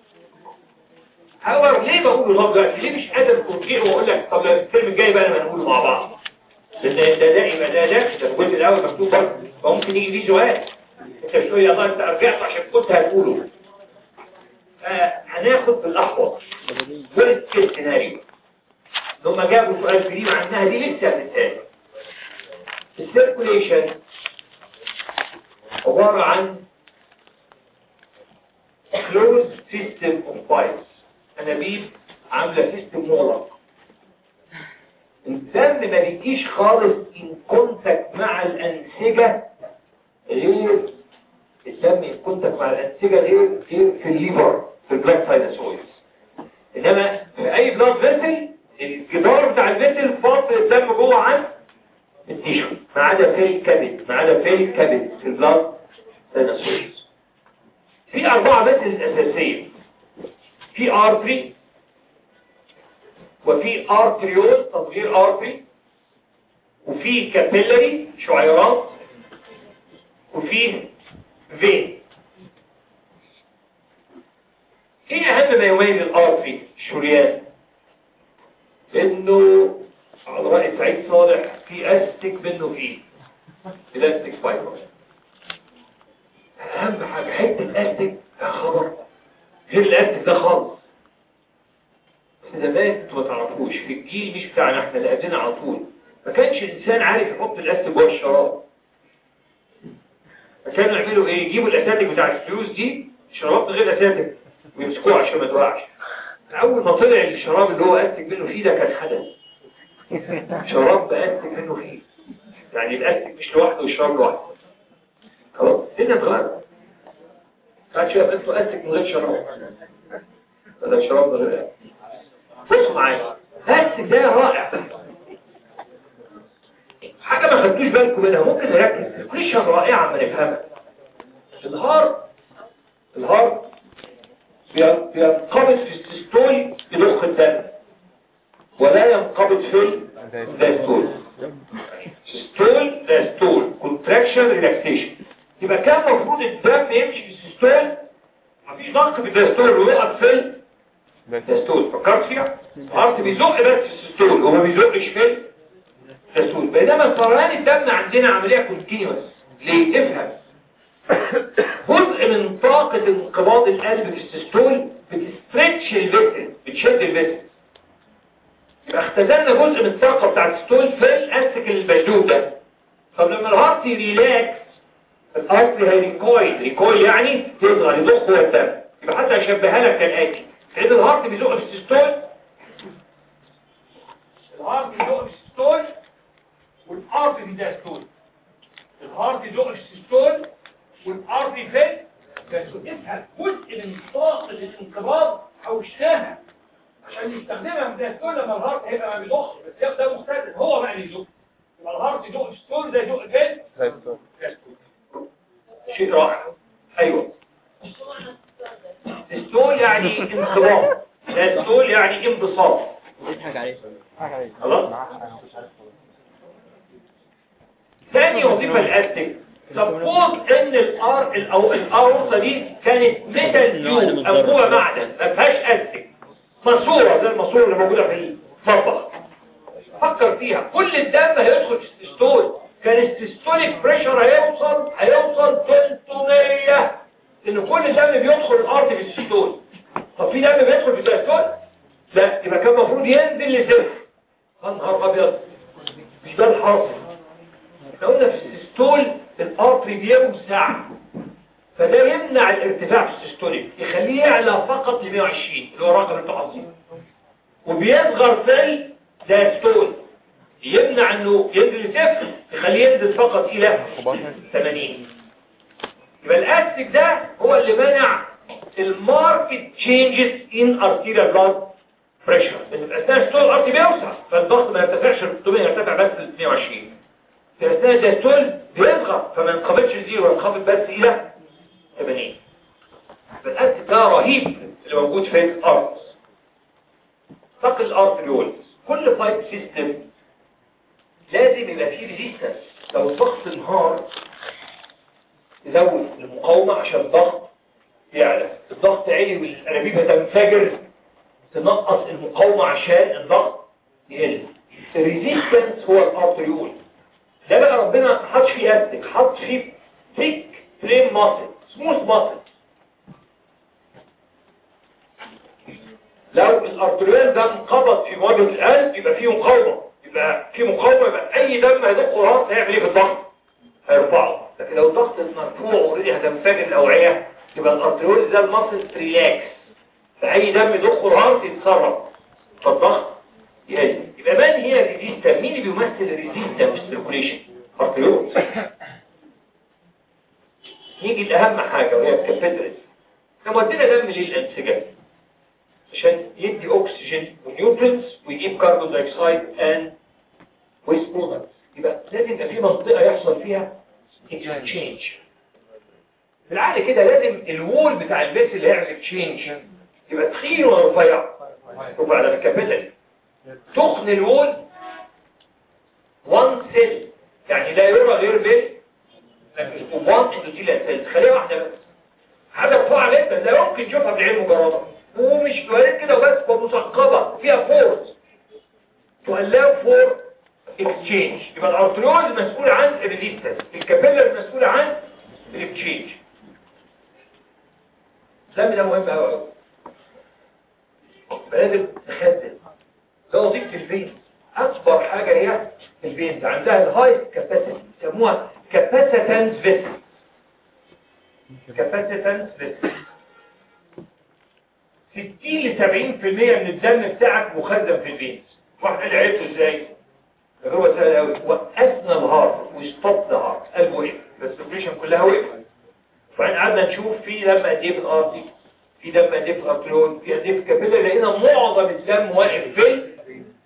هو ليه بقوله لغايه دلوقتي ليه مش قادر ترجعه واقول لك طب الفيلم الجاي بقى لما نقوله مع بعض ده ده ده يبقى ده ده ده الجزء الاول مكتوب برضه فممكن يجي فيه سؤال انت مش تقول يا الله انت رجعت عشان كنت هتقوله آه هناخد بالاحوط ورد السيناريو لما جابوا سؤال جديد عنها دي لسه هتتقال السيركوليشن عبارة عن closed system of pipes انابيب عاملة سيستم مغلق الدم ما بيجيش خالص ان كونتاكت مع الانسجة غير الدم ان كونتاكت مع الانسجة غير غير في الليفر في البلاك ساينسويدز انما في اي بلاد فيسل الجدار بتاع الفيسل فاصل الدم جوه عن التيشو ما عدا في الكبد ما عدا في الكبد في البلاد ساينسويدز في اربعة فيسلز اساسية في ارتري وفي ارتريول تصغير ارتري وفي كابيلاري شعيرات وفي فين ايه اهم ما يميز الارتري الشريان انه على رأي سعيد صالح في استك منه فيه الاستيك فايبر اهم حاجة حته الاستيك يا خبر غير الاستيك ده خالص زمان انتوا ما تعرفوش في الجيل مش بتاعنا احنا اللي قبلنا على طول ما كانش الانسان عارف يحط الاستيك جوه الشراب فكانوا يعملوا ايه يجيبوا الاساتيك بتاع الفلوس دي شراب من غير اساتيك ويمسكوها عشان ما توقعش اول ما طلع الشراب اللي هو استك منه فيه ده كان حدث شراب باستك منه فيه يعني الاستك مش لوحده والشراب لوحده خلاص الدنيا اتغيرت بعد شويه انتوا استك من غير شراب ولا شراب من غير بصوا معايا بس ده رائع حاجة ما خدتوش بالكم منها ممكن نركز كليشن رائعة ما نفهمها الهارت الهارت بي- بينقبض في السيستول بضخ الدم ولا ينقبض في الدايستول سيستول دايستول كونتراكشن ريلاكسيشن يبقى كان المفروض الدم يمشي في السيستول مفيش ضغط في الدايستول ويقف في الدايستول فكرت فيها الهارت بيزق بس في السيستول وما بيزقش في الدايستول بينما سرطان الدم عندنا عمليه كونتينوس ليه افهم جزء من طاقة انقباض القلب في السيستول بتستريتش الفيتل بتشد الفيتل يبقى اختزلنا جزء من الطاقة بتاع السيستول في الاستك البيدوب ده طب لما الهارت ريلاكس الارض هيريكويل ريكويل يعني يصغر يضخ هو الدم يبقى حتى اشبهها لك كالاتي تعيد الهارت بيزق في السيستول الهارت بيزق في السيستول والارض بيداستول الهارت يزق في السيستول والارض فين افهم جزء من طاقة الانقباض حوشناها عشان نستخدمها من الداستول لما الهارت هيبقى ما بيضخش بس يبقى ده مختلف هو بقى اللي يزق يبقى الهارت يزق في السيستول ده يزق فين داستول. شيء رائع ايوه السول يعني انقباض السول يعني انبساط يضحك عليه خلاص ثاني وظيفة الأستك سبوز ان الار او الاروسه دي كانت ميتال تيوب انبوبه معدن ما فيهاش استك ماسوره زي الماسوره اللي موجوده في المطبخ فكر فيها كل الدم هيدخل في السيستول كان السيستوليك بريشر هيوصل هيوصل 300 ان كل دم بيدخل الارض في السيستول طب في دم بيدخل في السيستول لا يبقى كان المفروض ينزل لصفر يا نهار ابيض مش ده الحاصل احنا قلنا في السيستول الارتري بيوسع فده يمنع الارتفاع في السيستوليك يخليه يعلى فقط ل 120 اللي هو الرقم التعظيم وبيصغر في الدايستول يمنع انه ينزل لصفر يخليه ينزل فقط الى 80 يبقى الاستك ده هو اللي منع الماركت تشينجز ان ارتيريال بلاد بريشر لان في اثناء الستول الارتي بيوسع فالضغط ما يرتفعش ل 300 يرتفع بس ل 120 في اثناء الدايستول بيصغر فما ينقبضش لزيرو ينقبض بس الى 80 فالاستك ده رهيب اللي موجود في الارض فقد الارتريول كل بايب سيستم لازم يبقى فيه ريزيستنس لو الضغط انهار تزود المقاومة عشان الضغط يعلى الضغط عالي والانابيب هتنفجر تنقص المقاومة عشان الضغط يقل الريزيستنس هو الارتريول ده بقى ربنا حط فيه استك حط فيه ثيك فريم ماسل سموث ماسل لو الارتريول ده انقبض في مواجهة القلب يبقى فيه مقاومة يبقى في مقاومة يبقى اي دم هيدخل الهارت هيعمل ايه في الضغط هيرفعه لكن لو الضغط مرفوع اوريدي هتنفجر الاوعية يبقى الارتريول ده الماسل ريلاكس فاي دم يدخل الهارت يتسرب فالضغط يقل يبقى من هي الريزيستنس مين اللي بيمثل الريزيستنس في السيركوليشن ارتريول نيجي لاهم حاجة وهي الكابيترز احنا ودينا دم ليه الانسجام عشان يدي اكسجين ونيوترينز ويجيب كربون دايوكسيد اند ويست برودكتس يبقى لازم يبقى في منطقه يحصل فيها اكسشينج في العقل كده لازم الوول بتاع البيت اللي هيعمل اكسشينج يبقى تخين ولا رفيع رفيع على الكابيتال تخن الوول 1 سيل يعني لا يرى غير بال لكن 1 اندوثيليال سيل خليه واحده بس حاجه رفيعه جدا لا يمكن تشوفها بالعين مجرده ومش بوريك كده وبس ومثقبه فيها فورس تؤلاو فور اكسشينج يبقى الارتريول مسؤول عن الريزيستنس الكابيلر مسؤول عن الاكسشينج الدم ده مهم قوي قوي يبقى لازم نخزن ده وظيفه الفين اكبر حاجه هي الفين ده عندها الهاي كاباسيتي يسموها كاباسيتنس فيسل كاباسيتنس فيسل 60 ل 70% من الدم بتاعك مخزن في الفينز واحنا اللي عرفته ازاي هو سهل قوي وقفنا الهارت وستوب هارت قلبه وقف السيركيشن كلها وقفت فاحنا قعدنا نشوف في دم قد ايه في الارضي في دم قد ايه في الارتريول في قد ايه في الكابيلا لقينا معظم الدم واقف في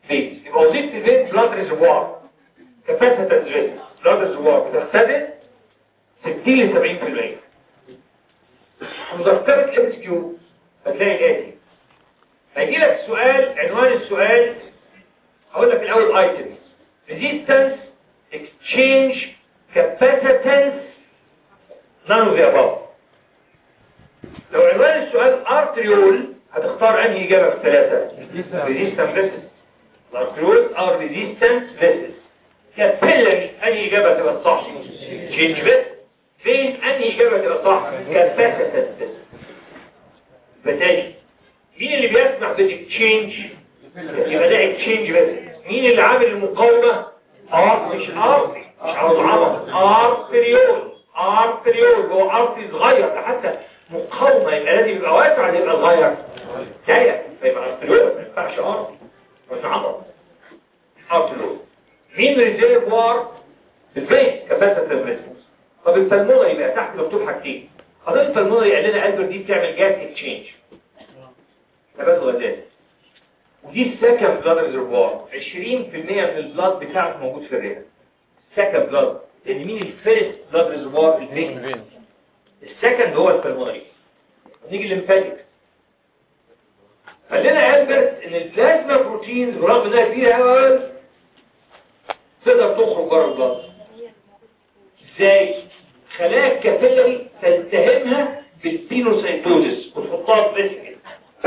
فين يبقى وظيفه الفين بلاد ريزرفوار كاباسيتنس فين بلاد ريزرفوار بتختلف 60 ل 70% مذكره ام اس كيو هتلاقي الاتي هيجي لك سؤال عنوان السؤال هقول لك الاول ايتم resistance exchange capacitance none of the above لو عنوان السؤال ارتريول هتختار انهي اجابه في الثلاثه resistant vessels الارتريول ار resistant vessels كابيلاري انهي اجابه تبقى صح change vessel فين انهي اجابه تبقى صح capacitance vessel فتاني مين اللي بيسمح بالاكتشينج يبقى ده اكتشينج بس مين اللي عامل المقاومه ار مش ار مش عاوز عبط ار بريول ار بريول هو ار صغير ده حتى مقاومه يبقى لازم يبقى واسع يبقى صغير ضيق فيبقى ار بريول ما ينفعش ار مش عبط ار بريول مين ريزيرفوار الفين كباسة الريزيرفوار طب البلمونري يبقى تحت مكتوب حاجتين قضيه البلمونري قال لنا البر دي بتعمل جاز اكتشينج نبات غازات ودي السكن بلاد ريزرفوار 20% من البلاد بتاعك موجود في الرئه سكن بلاد لان مين الفيرست بلاد ريزرفوار الفين السكند هو البلمونري نيجي الليمفاتيك قال لنا البرت ان البلازما بروتينز برغم انها كبيره قوي تقدر تخرج بره البلاد ازاي خلايا الكابيلاري تلتهمها بالبينوسايتوزس وتحطها في فيسكل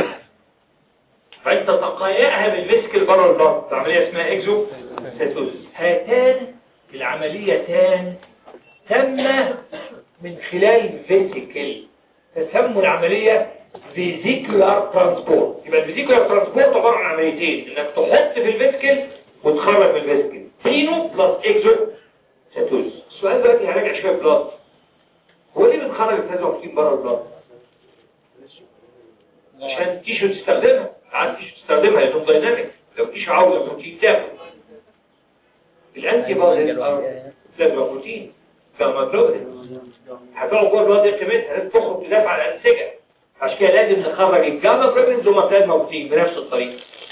فانت تقيأها بالفيسكل بره البطن عمليه اسمها اكزو سيتوزس هاتان العمليتان تم من خلال فيسيكل تسمى العمليه فيزيكولار ترانسبورت يبقى الفيزيكولار ترانسبورت عباره عن عمليتين انك تحط في الفيسكل وتخرج من الفيسكل بينو بلس اكزو سيتوزس السؤال دلوقتي هراجع شويه بلاد هو ليه بنخرج البلازما بره البلاد عشان تيشو تستخدمها عاد تيشو تستخدمها لانه دايناميك لو تيشو عاوزه بروتين تاخد الانتي بوديز بلازما بروتين كهيموجلوبين هتقعد جوه الواد قيمتها لازم تخرج تدافع عن الانسجه عشان كده لازم نخرج الجاما جلوبينز ومبلازما بروتين بنفس الطريقه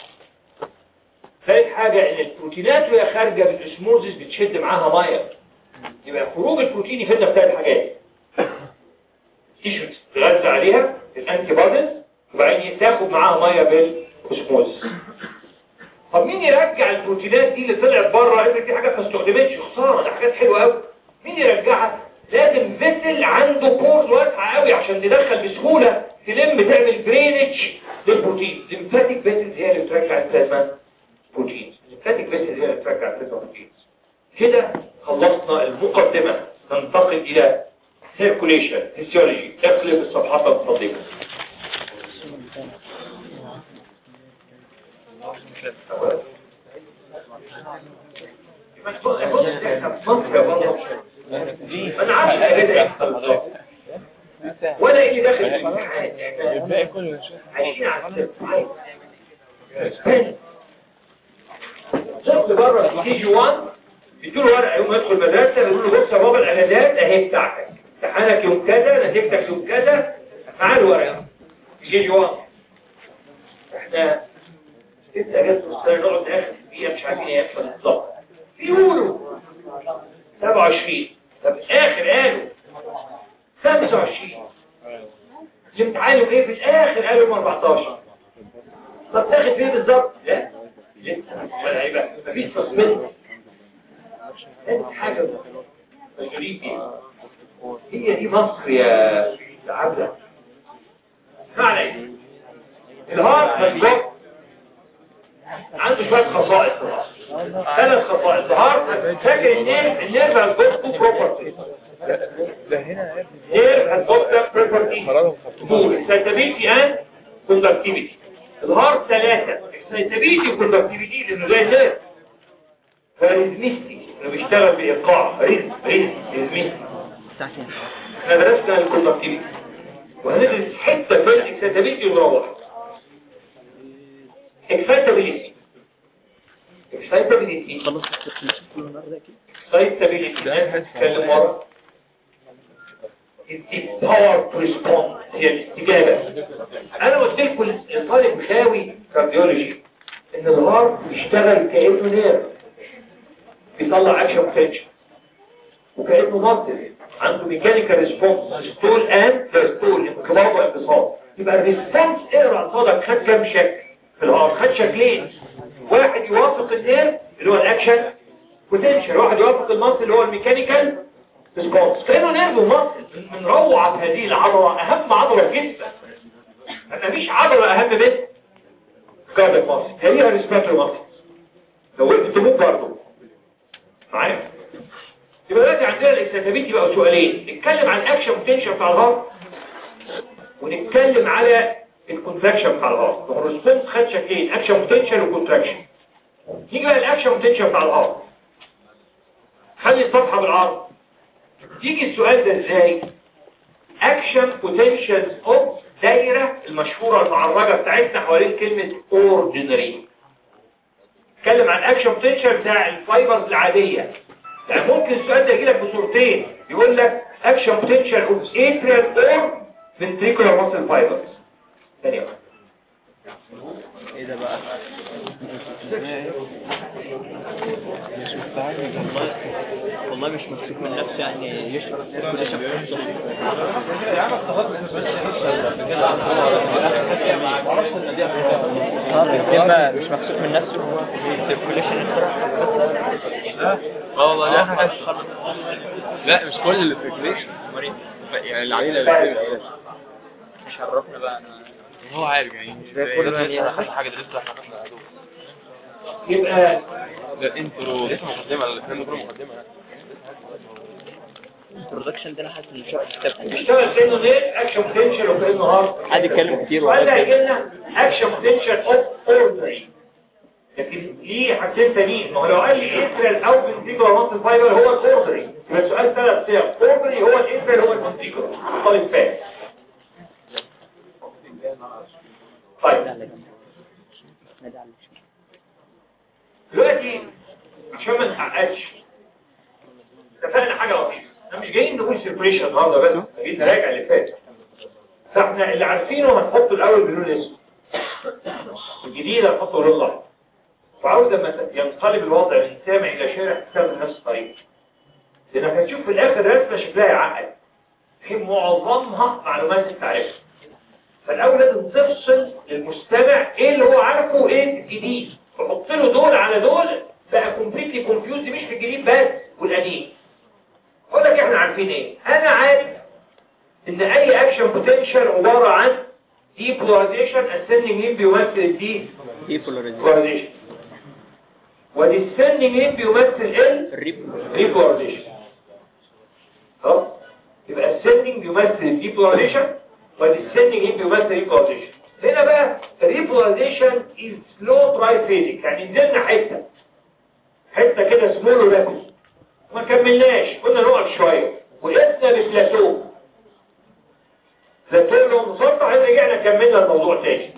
ثالث حاجه ان البروتينات وهي خارجه بالاسموزيس بتشد معاها ميه يبقى خروج البروتين يفيدنا في ثلاث حاجات تيشو تتغذى عليها الانتي بوديز وبعدين تاخد معاها ميه بالاسموز طب مين يرجع البروتينات دي اللي طلعت بره افرض دي حاجات ما استخدمتش خساره ده حاجات حلوه قوي مين يرجعها لازم فيسل عنده بورز واسعه قوي عشان تدخل بسهوله تلم تعمل برينج للبروتين ليمفاتيك فيسل هي اللي بترجع البلازما بروتين الليمفاتيك فيسل هي اللي بترجع البلازما بروتين كده خلصنا المقدمه ننتقل الى سيركوليشن فيسيولوجي اقلب الصفحات الفضيله انا عارف ايه يحصل بالظبط ولا ايه اللي داخل الباقي كله عايشين على السيرفايف شفت بره كي جي 1 يديله ورقه يوم يدخل مدرسه يقول له بص يا بابا الاعدادات اهي بتاعتك امتحانك يوم كذا نتيجتك يوم كذا معاه الورقه كي جي 1 احنا لسه جت السنه نقعد اخر دقيقه مش عارفين ايه يحصل بالظبط بيقولوا 27 طب اخر قالوا 25 الامتحان يوم ايه في الاخر قالوا يوم 14 طب تاخد فين بالظبط لا لسه ولا هيبقى مفيش تصميم انت حاجه مشغولين بيها هي دي مصر يا عبده معنى ايه الهارت هيجوب عنده شوية خصائص ثلاث خصائص الهارت فاكر النيرف النيرف هتجوب تو بروبرتيز ده هنا نيرف هتجوب تو بروبرتيز دول اكسايتابيلتي اند كوندكتيفيتي الهارت ثلاثة اكسايتابيلتي وكوندكتيفيتي لانه زي نيرف فريزميستي انه بيشتغل بايقاع ريزم ريزم ريزميستي احنا درسنا الكوندكتيفيتي وهندرس حته في الاكسايتابيلتي ونروح اكسايتابيلتي اكسايتابيلتي خلص التكليف كل النهارده كده اكسايتابيلتي نتكلم ورا الباور تو ريسبوند هي الاستجابه انا قلت لكم الطالب خاوي كارديولوجي ان الهارت يشتغل كانه نير بيطلع اكشن بوتنشال وكانه مصدر عنده ميكانيكال ريسبونس ستول اند ستول انقباض وانبساط يبقى الريسبونس اقرا قصادك خد كام شكل في الهارت خد شكلين واحد يوافق النير اللي هو الاكشن بوتنشال واحد يوافق المصل اللي هو الميكانيكال ريسبونس كانه نيرف ومصل من روعه هذه العضله اهم عضله في جسمك مفيش عضله اهم من كاردياك مصل هي ريسبيرتوري مصل لو وقفت تموت برضه معايا يبقى دلوقتي عندنا الاكساتابيت يبقى سؤالين نتكلم عن الاكشن بوتنشال بتاع الهارت ونتكلم على الكونتراكشن بتاع الهارت الريسبونس خد شكلين اكشن بوتنشال وكونتراكشن نيجي بقى الاكشن بوتنشال بتاع الهارت خلي الصفحه بالعرض تيجي السؤال ده ازاي اكشن بوتنشالز اوف دايره المشهوره المعرجه بتاعتنا حوالين كلمه اوردينري اتكلم عن اكشن بوتنشال بتاع الفايبرز العاديه يعني ممكن السؤال ده يجيلك بصورتين يقول لك اكشن بوتنشال اوف اتريال اور ventricular muscle fibers ثانيه واحده ايه ده بقى والله مش مكسوف من نفسه يعني يشرب كل شيء اه مش مكسوف من نفسه هو سيركوليشن اه والله لا لا مش كل اللي في الكليش يعني اللي علينا اللي مش عرفنا بقى انا هو عارف يعني مش كل ما زي يعرف. حاجه درستها احنا خدنا عدو يبقى ده انترو لسه مقدمه الاثنين دول مقدمه البرودكشن ده انا حاسس ان شاء كتاب بيشتغل كانه نير اكشن بوتنشال وكانه هارت حد يتكلم كتير السؤال ده وقال هيجي لنا اكشن بوتنشال اوف اوردري لكن ليه حاجتين تانيين ما هو لو قال لي اتريال او فنتيكولار ماسل فايبر هو الاوردري يبقى السؤال ثلاث صيغ اوردري هو الاتريال هو الفنتيكولار طالب فاهم طيب دلوقتي عشان ما نحققش اتفقنا حاجه لطيفه احنا مش جايين نقول سيربريشن النهارده بس احنا جايين نراجع اللي فات فاحنا اللي عارفينه هنحطه الاول بلون اسود الجديد هنحطه بلون احمر وعاوز لما ينقلب الوضع من سامع الى شارع تستخدم نفس الطريقه لانك هتشوف في الاخر رسمه شكلها يعقد هي معظمها معلومات انت عارفها فالاول لازم تفصل للمستمع ايه اللي هو عارفه وايه الجديد وحط له دول على دول بقى كومبليتلي كونفيوز مش في الجديد بس والقديم اقول لك احنا عارفين ايه انا عارف ان اي اكشن بوتنشال عباره عن ديبولاريزيشن السندنج لين بيمثل الدي بولاريزيشن والسندنج لين بيمثل ال ريبولاريزيشن خلاص يبقى السندنج بيمثل الديبولاريزيشن والسندنج لين بيمثل الريبولاريزيشن هنا بقى الريبولاريزيشن از سلو تراي فيزيك يعني نزلنا حته حته كده سمول ورابد ما كملناش قلنا نقف شويه وقفنا ببلاتو بلاتو لو مسطح هنا رجعنا كملنا الموضوع تاني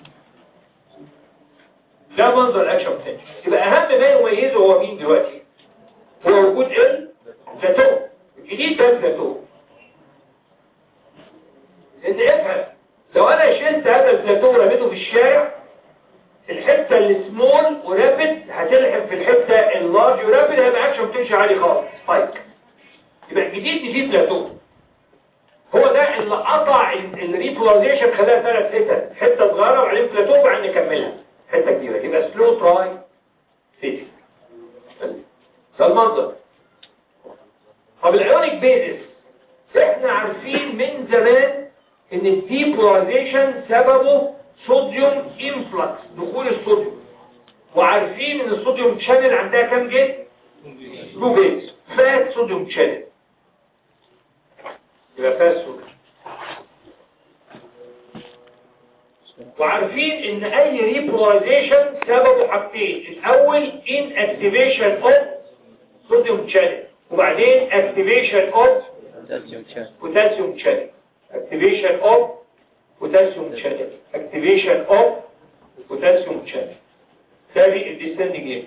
ده منظر الاكشن بوتنشال يبقى اهم ما يميزه هو مين دلوقتي هو وجود ال بلاتو الجديد ده بلاتو ان افهم لو انا شلت هذا البلاتو ورميته في الشارع الحته السمول ورابد هتلحق في الحته اللارج ورابد هيبقى اكشن بوتنشال عالي خالص سبايك يبقى الجديد دي فيه بلاتو هو ده اللي قطع الريبولاريزيشن خلاها ثلاث حتت حته صغيره وبعدين بلاتو وبعدين نكملها حته كبيره يبقى سلو تراي فيزيك ده المنظر طب الايونيك بيزس احنا عارفين من زمان ان الديبولاريزيشن سببه صوديوم انفلكس دخول الصوديوم وعارفين ان الصوديوم شانل عندها كام جيت لو جيت فات صوديوم شانل يبقى فات صوديوم وعارفين ان اي ريبولاريزيشن سببه حاجتين الاول ان اكتيفيشن اوف صوديوم شانل وبعدين اكتيفيشن اوف بوتاسيوم شانل activation of potassium channel activation of potassium channel تاني الديسندنج ايه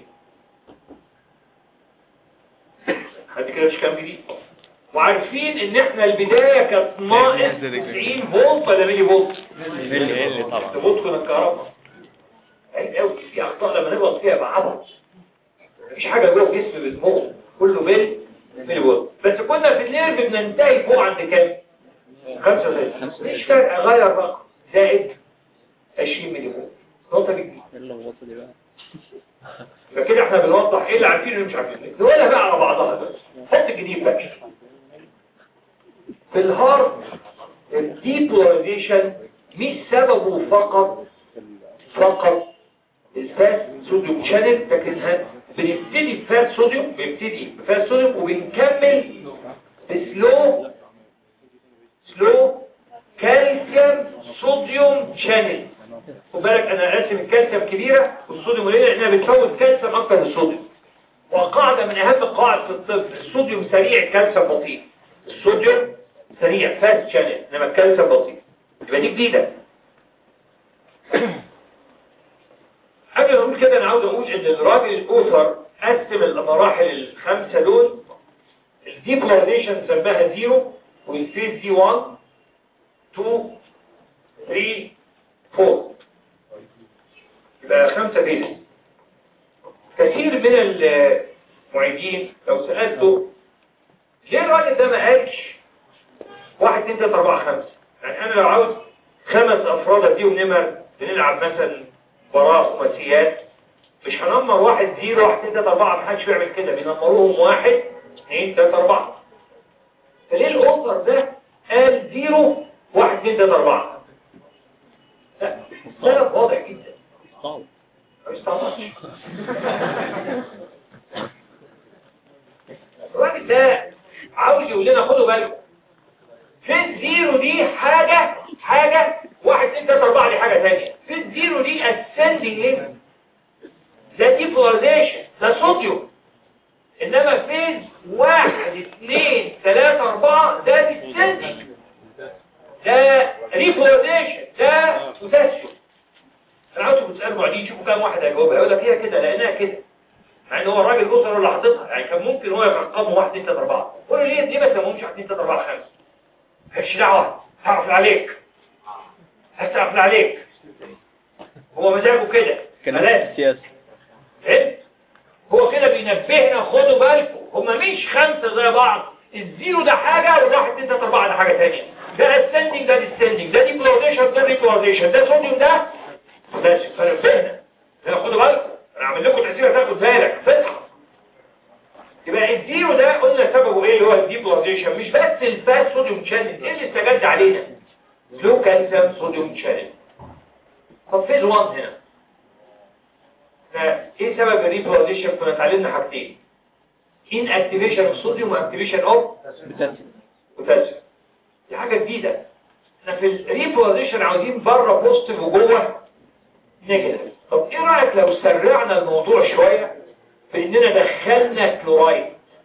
حد كده مش كام جديد وعارفين ان احنا البداية كانت ناقص 90 فولت ولا ملي فولت اللي طبعا فولت كنا الكهرباء عيب قوي في اخطاء لما نغلط فيها يبقى عبط مفيش حاجه جوه الجسم بتموت كله بال بالوقت بس كنا في النيرف بننتهي فوق عند كام 35 مش فارق اغير رقم زائد 20 ملي فولت نقطه دي ايه اللخبطه دي بقى فكده احنا بنوضح ايه اللي عارفينه واللي مش عارفينه نقولها بقى على بعضها بس حط الجديد بقى في الهارت الديبولاريزيشن مش سببه فقط فقط الفات صوديوم شانل لكنها بنبتدي بفات صوديوم بنبتدي بفات صوديوم وبنكمل بسلو سلو كالسيوم صوديوم شانل خد بالك انا راسم الكالسيوم كبيره والصوديوم قليله لانها بتفوت كالسيوم اكتر من الصوديوم وقاعده من اهم القواعد في الطب الصوديوم سريع الكالسيوم بطيء الصوديوم سريع فاست شانل انما الكالسيوم بطيء يبقى دي جديده قبل ما اقول كده انا عاوز اقول ان الراجل الاوثر قسم المراحل الخمسه دول الديبولاريزيشن سماها زيرو والفيز دي 1 2 3 4 يبقى خمسه فيز كثير من المعيدين لو سالته ليه الراجل ده ما قالش واحد اتنين تلاته اربعه خمسه يعني انا لو عاوز خمس افراد اديهم نمر بنلعب مثلا مباراه خماسيات مش هنمر واحد زيرو واحد اتنين تلاته اربعه محدش بيعمل كده بينمروهم واحد اتنين تلاته اربعه فليه الاوفر ده قال زيرو واحد اتنين تلاته اربعه لا السبب واضح جدا صعب ما يستعملش الراجل ده عاوز يقول لنا خدوا بالكم في الزيرو دي حاجة حاجة واحد اتنين تلاتة اربعة دي حاجة تانية في الزيرو دي ascending ليفل ده ديبولاريزيشن ده صوديوم انما فيز واحد اتنين تلاتة اربعة ده descending ده ريبولاريزيشن ده بوتاسيوم انا عاوزكم تسالوا بعدين شوفوا كام واحد هيجاوبها يقول لك هي كده لانها كده مع ان هو الراجل الاسر اللي حاططها يعني كان ممكن هو يرقمه 1 2 3 4 قول له ليه ليه ما تسموهمش 1 2 3 4 5 مالكش دعوه هقفل عليك هستقفل عليك هو مزاجه كده كان خلاص سياسي فهمت هو كده بينبهنا خدوا بالكم هما مش خمسه زي بعض الزيرو ده حاجه والواحد 2 3 4 ده حاجه ثانيه ده ascending ده descending ده depolarization ده repolarization ده صوديوم ده بوتاسيوم فنبهنا هنا خدوا بالكم انا عامل لكم تأثير تاخد بالك فتح يبقى الزيرو ده قلنا سببه ايه اللي هو الديبولاريزيشن مش بس الفات صوديوم شانل ايه اللي استجد علينا لو كالسيوم صوديوم شانل طب فيز 1 هنا احنا ايه سبب الريبولاريزيشن كنا اتعلمنا حاجتين ان اكتيفيشن اوف صوديوم واكتيفيشن اوف بوتاسيوم بوتاسيوم دي حاجه جديده احنا في الريبولاريزيشن عاوزين بره بوزيتيف وجوه نيجاتيف طب ايه رايك لو سرعنا الموضوع شويه باننا دخلنا كلورايد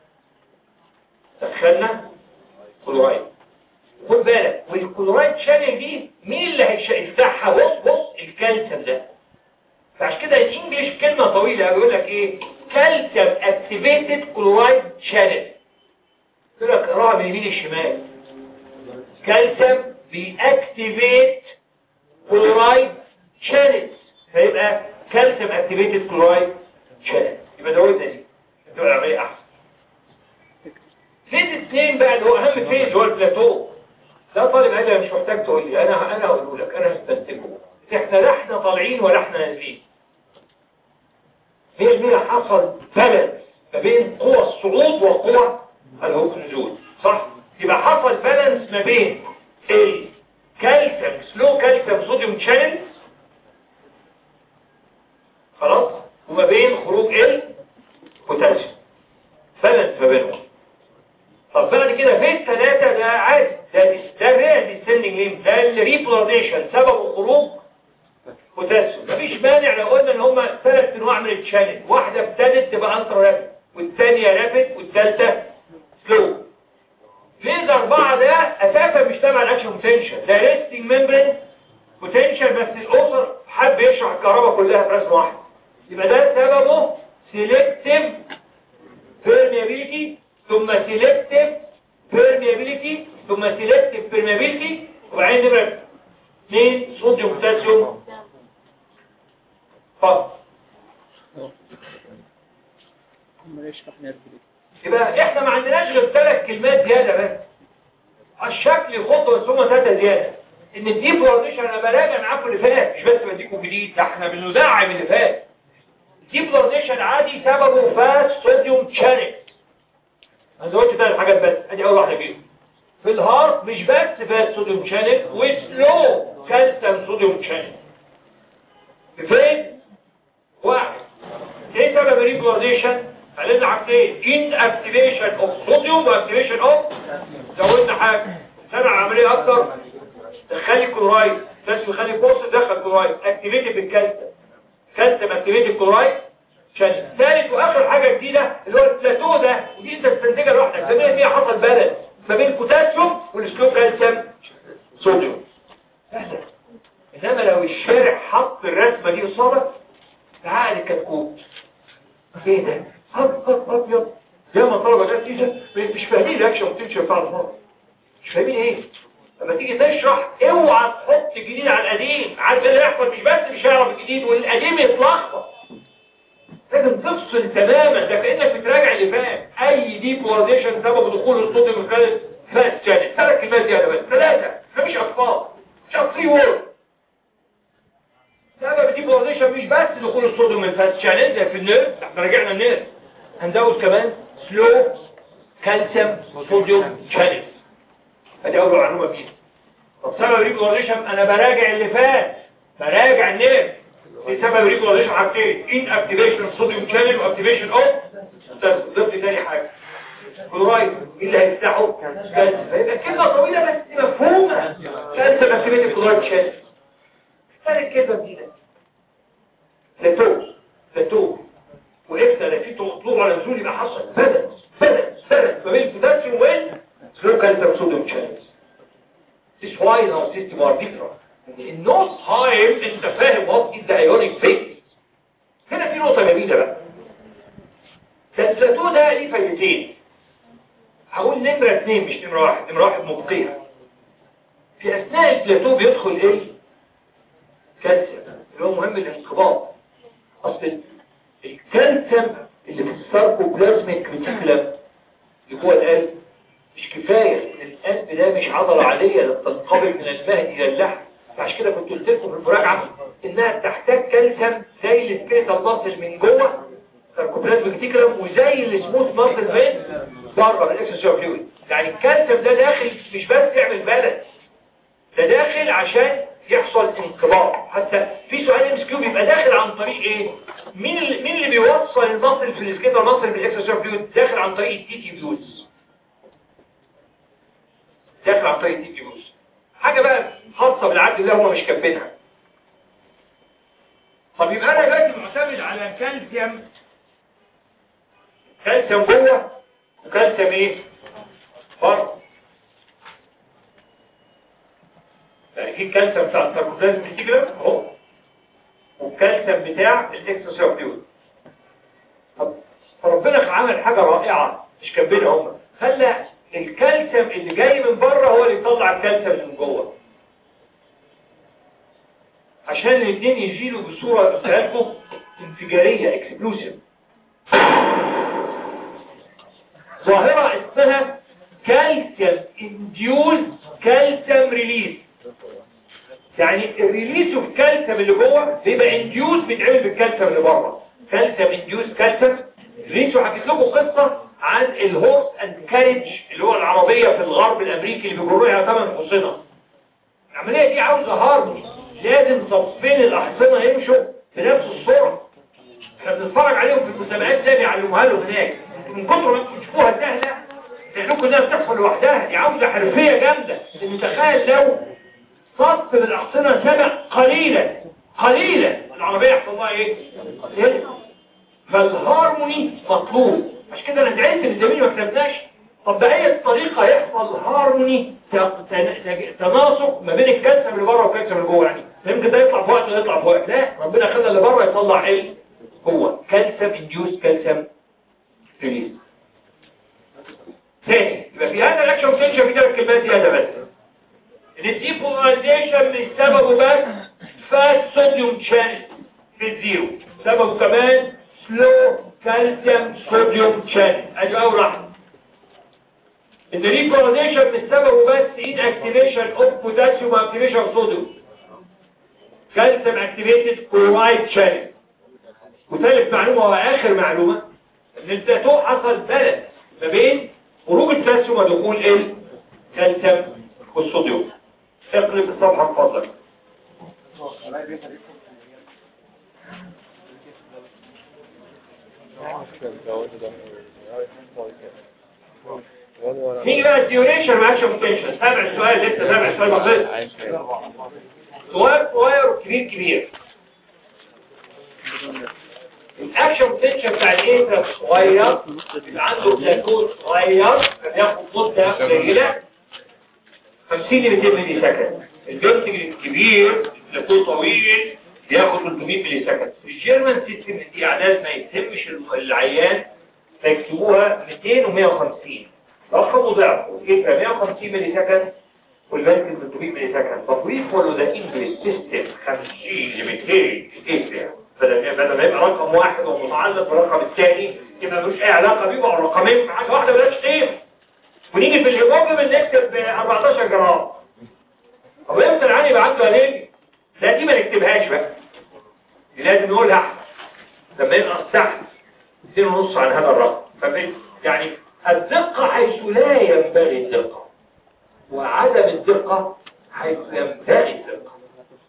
دخلنا كلورايد خد بالك والكلورايد شانل دي مين اللي هيفتحها بص بص الكالسيوم ده فعشان كده الانجليش كلمه طويله بيقول لك ايه كالسيوم اكتيفيتد كلورايد شانل يقول لك اقراها من اليمين للشمال كالسيوم بيأكتيفيت كلورايد شانلز فيبقى كالسيوم اكتيفيتد كلورايد شانل يبقى ده وزن دي تبقى العمليه احسن فيز اثنين بقى اللي هو اهم فيز هو البلاتو ده طالب قال لي مش محتاج تقول لي انا انا هقوله لك انا هستنتجه احنا لا احنا طالعين ولا احنا نازلين هي المية حصل بالانس ما بين قوى الصعود وقوى النزول صح يبقى حصل بالانس ما بين الكالسيوم سلو كالسيوم صوديوم شانلز خلاص وما بين خروج البوتاسيوم بالانس ما بينهم طب بعد كده في الثلاثة ده عادي ده ده الرئة ديسندنج ليم ده الريبولاريزيشن سببه خروج بوتاسيوم مفيش مانع لو قلنا ان هم ثلاث انواع من التشانل واحدة ابتدت تبقى انترا رابid والثانية رابid والثالثة سلو فيز أربعة ده أساسا مش تابع الأكشن بوتنشال ده ريستنج ميمبرين بوتنشال بس الأوسر حب يشرح الكهرباء كلها في رسم واحد يبقى ده سببه سيلكتيف permeability ثم selective permeability ثم selective permeability وبعدين نمرة اثنين صوديوم بوتاسيوم اتفضل ما يشرح نرد ليه يبقى احنا ما عندناش غير ثلاث كلمات زياده بس الشكل يخط ثم ثلاثه زياده ان الديب بلارنيشن انا براجع معاكم اللي فات مش بس بديكم جديد ده احنا بندعم اللي فات الديب بلارنيشن عادي سببه فات صوديوم شانل انا قلت ثلاث حاجات بس ادي اول واحده فيهم في الهارت مش بس فات صوديوم شانل وسلو كالسيوم صوديوم شانل فين واحد ايه سبب الريبلارنيشن قالنا حاجتين ان اكتيفيشن اوف صوديوم واكتيفيشن اوف زودنا حاجه سمع عمليه اكتر تخلي كلورايد لازم يخلي بوست دخل كلورايد اكتيفيتد بالكالسيوم كالسيوم اكتيفيتد كلورايد عشان ثالث واخر حاجه جديده اللي هو البلاتو ده ودي انت تستنتجها لوحدك تمام فيها حصل بالانس ما بين البوتاسيوم والسلو كالسيوم صوديوم سهله انما لو الشارع حط الرسمه دي قصادك تعال كتكوت ايه ده ابيض ابيض زي ما طلبه جت كيسه مش فاهمين الاكشن بتمشي بتاع المره مش فاهمين ايه لما تيجي تشرح اوعى تحط الجديد على القديم عارف ايه اللي هيحصل مش بس مش هيعرف الجديد والقديم يتلخبط لازم تفصل تماما ده كانك بتراجع اللي فات اي دي بولاريزيشن سبب دخول الصوديوم من خلال فات شانل ثلاث كلمات زياده بس ثلاثه مفيش اطفال مش اطفال وورد سبب دي بولاريزيشن مش بس دخول الصوديوم من فات شانل زي في النيرف احنا راجعنا النيرف هنزود كمان سلو كالسيوم صوديوم شانل ادي اول معلومه فيها طب سبب ريجولاريشن انا براجع اللي فات براجع النيرف في سبب ريجولاريشن حاجتين ان اكتيفيشن صوديوم شانل واكتيفيشن اوف ضفت تاني حاجه كلورايد ايه اللي هيفتحه كالسيوم فيبقى كلمه طويله بس مفهومه كالسيوم اكتيفيتد كلورايد شانل ثالث كلمه جديده لتو لتو وقفنا لقيت طلوع على نزول يبقى حصل بدل بدل بدل ما بين البوتاسيوم وين slow calcium sodium channels. This is why our system are different. In no time انت فاهم what is the ionic phase. هنا في نقطة جميلة بقى. ده البلاتو ده ليه فايدتين. هقول نمرة اثنين مش نمرة واحد، نمرة واحد مبقية. في أثناء البلاتو بيدخل ايه؟ كالسيوم اللي هو مهم للانقباض. أصل الكالسيوم اللي في الساركوبلازميك ريتيكولم اللي جوه القلب مش كفاية ان القلب ده مش عضلة عادية ده بتنقبض من المهد الى اللحم فعشان كده كنت قلت لكم في المراجعة انها تحتاج كالسيوم زي السكيلتال ماسل من جوه ساركوبلازميك ريتيكولم وزي السموث ماسل فين بره بالاكسسوار فلويد يعني الكالسيوم ده داخل مش بس يعمل بالانس ده داخل عشان يحصل انقباض حتى في سؤال ام كيو بيبقى داخل عن طريق ايه مين اللي مين اللي بيوصل المصل في السكيتر مصل بالاكسسوار فلويد داخل عن طريق التي تي فيوز داخل عن طريق التي تي فيوز حاجه بقى خاصه بالعبد اللي هم مش كاتبينها طب يبقى انا دلوقتي معتمد على كالسيوم كالسيوم جوه وكالسيوم ايه بره يعني في الكالسيوم بتاع الساركوبلازم التيجرام اهو والكالسيوم بتاع الاكسترا فلويد طب فربنا عمل حاجه رائعه مش كاتبينها هم خلى الكالسيوم اللي جاي من بره هو اللي يطلع الكالسيوم اللي من جوه عشان الاثنين يجيلوا بصوره قلتها لكم انفجاريه اكسبلوسيف ظاهره اسمها كالسيوم انديوز كالسيوم ريليز يعني الريليس اوف كالسيوم اللي جوه بيبقى انديوز بيتعمل بالكالسيوم اللي بره كالسيوم انديوز كالسيوم ريليس وحكيت لكم قصه عن الهورس اند كاريج اللي هو العربيه في الغرب الامريكي اللي بيجروها ثمان حصنه العمليه دي عاوزه هارموني لازم صفين الاحصنه يمشوا بنفس السرعه احنا بنتفرج عليهم في المسابقات زي بيعلموها له هناك من كتر ما انتم تشوفوها سهله تلاقوا انها بتحصل لوحدها دي عاوزه حرفيه جامده ان تخيل لو صف الأحصنة سبق قليلا قليلا العربية يحصل لها ايه؟ قليلا فالهارموني مطلوب عشان كده انا زعلت ان زميلي ما كتبناش طب بأي طريقة يحصل هارموني تناسق ما بين الكالسيوم اللي بره والكالسيوم اللي جوه يعني يمكن ده يطلع في وقت وده يطلع في وقت لا ربنا خلى اللي بره يطلع ايه جوه كالسيوم انديوس كالسيوم ريليز تاني يبقى في هذا الاكشن بوتنشال في ثلاث كلمات زياده بس الديبولاريزيشن من سببه بس فات صوديوم شانل في الزيرو سببه كمان سلو كالسيوم صوديوم شانل ادي اول واحده الريكورديشن مش سببه بس ان اكتيفيشن اوف بوتاسيوم اكتيفيشن صوديوم كالسيوم اكتيفيتد كلورايد شانل وثالث معلومه واخر معلومه ان الزيتون حصل بلد ما بين خروج البوتاسيوم ودخول الكالسيوم والصوديوم اقلب الصفحه بفضلك نيجي بقى الديوريشن معاش بوتنشال سابع سؤال لسه سابع سؤال ما خلصش سؤال صغير وكبير كبير الاكشن بوتنشال بتاع الايه صغير يبقى عنده بلاكون صغير بياخد مده قليله 50 ل 200 ملي سكند البنت الكبير البلاكون طويل بياخد 300 ملي سكند في الجيرمان سيستم دي اعداد ما يتمش العيان فيكتبوها 200 و150 رقم ضعف يبقى 150 ملي سكند والبنك 300 ملي سكند تطبيق ولا ده انجلش سيستم 50 ل 200 ايه بدل بدل ما يبقى رقم واحد ومتعلق بالرقم الثاني يبقى ملوش اي علاقه بيه يبقى رقمين في حاجه واحده بلاش قيمه ونيجي في الهيموجلوبين نكتب 14 جرام طب امتى العين يبقى عنده انيميا لا دي ما نكتبهاش بقى دي لازم نقولها احسن لما يبقى تحت 2 ونص عن هذا الرقم فبين يعني الدقة حيث لا ينبغي الدقة وعدم الدقة حيث ينبغي الدقة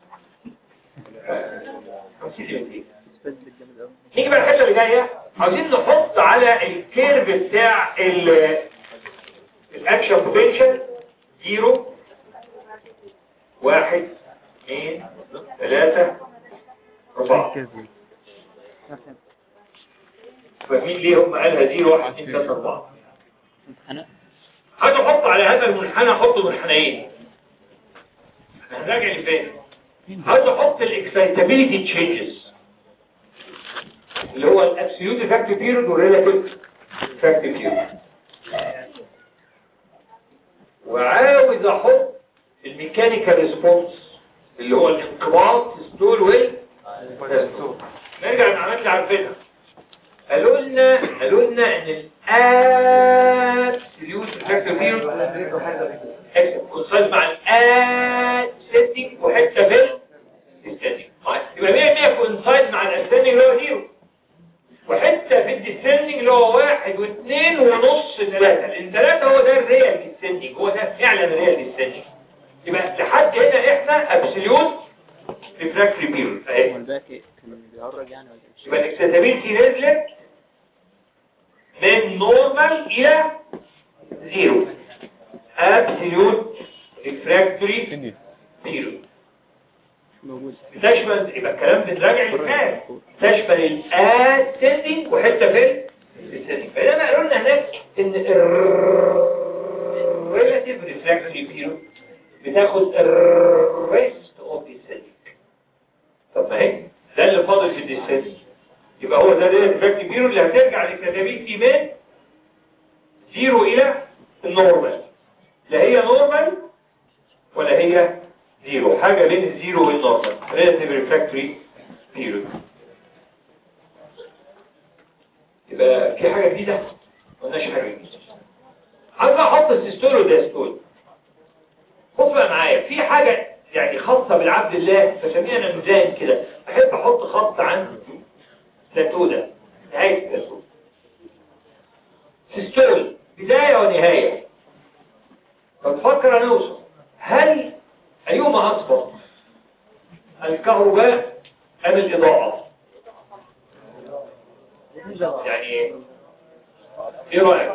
نيجي بقى الحته اللي جايه عاوزين نحط على الكيرف بتاع الاكشن بوتنشال زيرو واحد اثنين ثلاثة أربعة فاهمين ليه هم قالها زيرو واحد اثنين ثلاثة أربعة عايز احط على هذا المنحنى احط منحنيين احنا هنراجع اللي فات عايز احط الاكسايتابيليتي تشينجز اللي هو الابسوليوت افكتيف بيريود والريلاتيف افكتيف بيريود وعاوز احط الميكانيكال ريسبونس اللي هو الانقباض ستول ويل نرجع للعمليات اللي عارفينها قالوا لنا قالوا لنا ان الابسوليوت افكتيف بيريود كونسايد مع الاد سيتنج وحته في الستاتيك يبقى 100% كونسايد مع الاسندنج اللي هو زيرو وحته في الديسندنج اللي هو واحد واثنين ونص ثلاثة لان ثلاثة هو ده الريال ديسندنج هو ده فعلا الريال ديسندنج يبقى لحد هنا احنا ابسوليوت ريفراكتري بيريود اهي والباقي كان بيهرج يعني ولا ايه؟ يبقى الاكسيتابيلتي نزلت من نورمال الى زيرو ابسوليوت ريفراكتوري بيريود موجود تشمل يبقى الكلام بنراجع الفات تشمل الاسندنج وحته في الاسندنج فلما قالوا لنا هناك ان الريلاتيف ريفراكتوري بيريود بتاخد الريست اوف الاسندنج طب ما هي ده اللي فاضل في الاسندنج يبقى هو ده الريلاتيف ريفراكتوري بيريود اللي هترجع لكتابيتي من زيرو الى النورمال لا هي نورمال ولا هي زيرو حاجة بين الزيرو والنورمال relative refractory period يبقى في حاجة جديدة ما قلناش حاجة جديدة عايز احط السيستول والداستول بص بقى معايا في حاجة يعني خاصة بالعبد الله بسميها انا ميزان كده احب احط خط عن تاتو ده نهاية التاتو سيستول بداية ونهاية فتفكر نوصل هل أيهما أصبر الكهرباء أم الإضاءة يعني إيه رأيك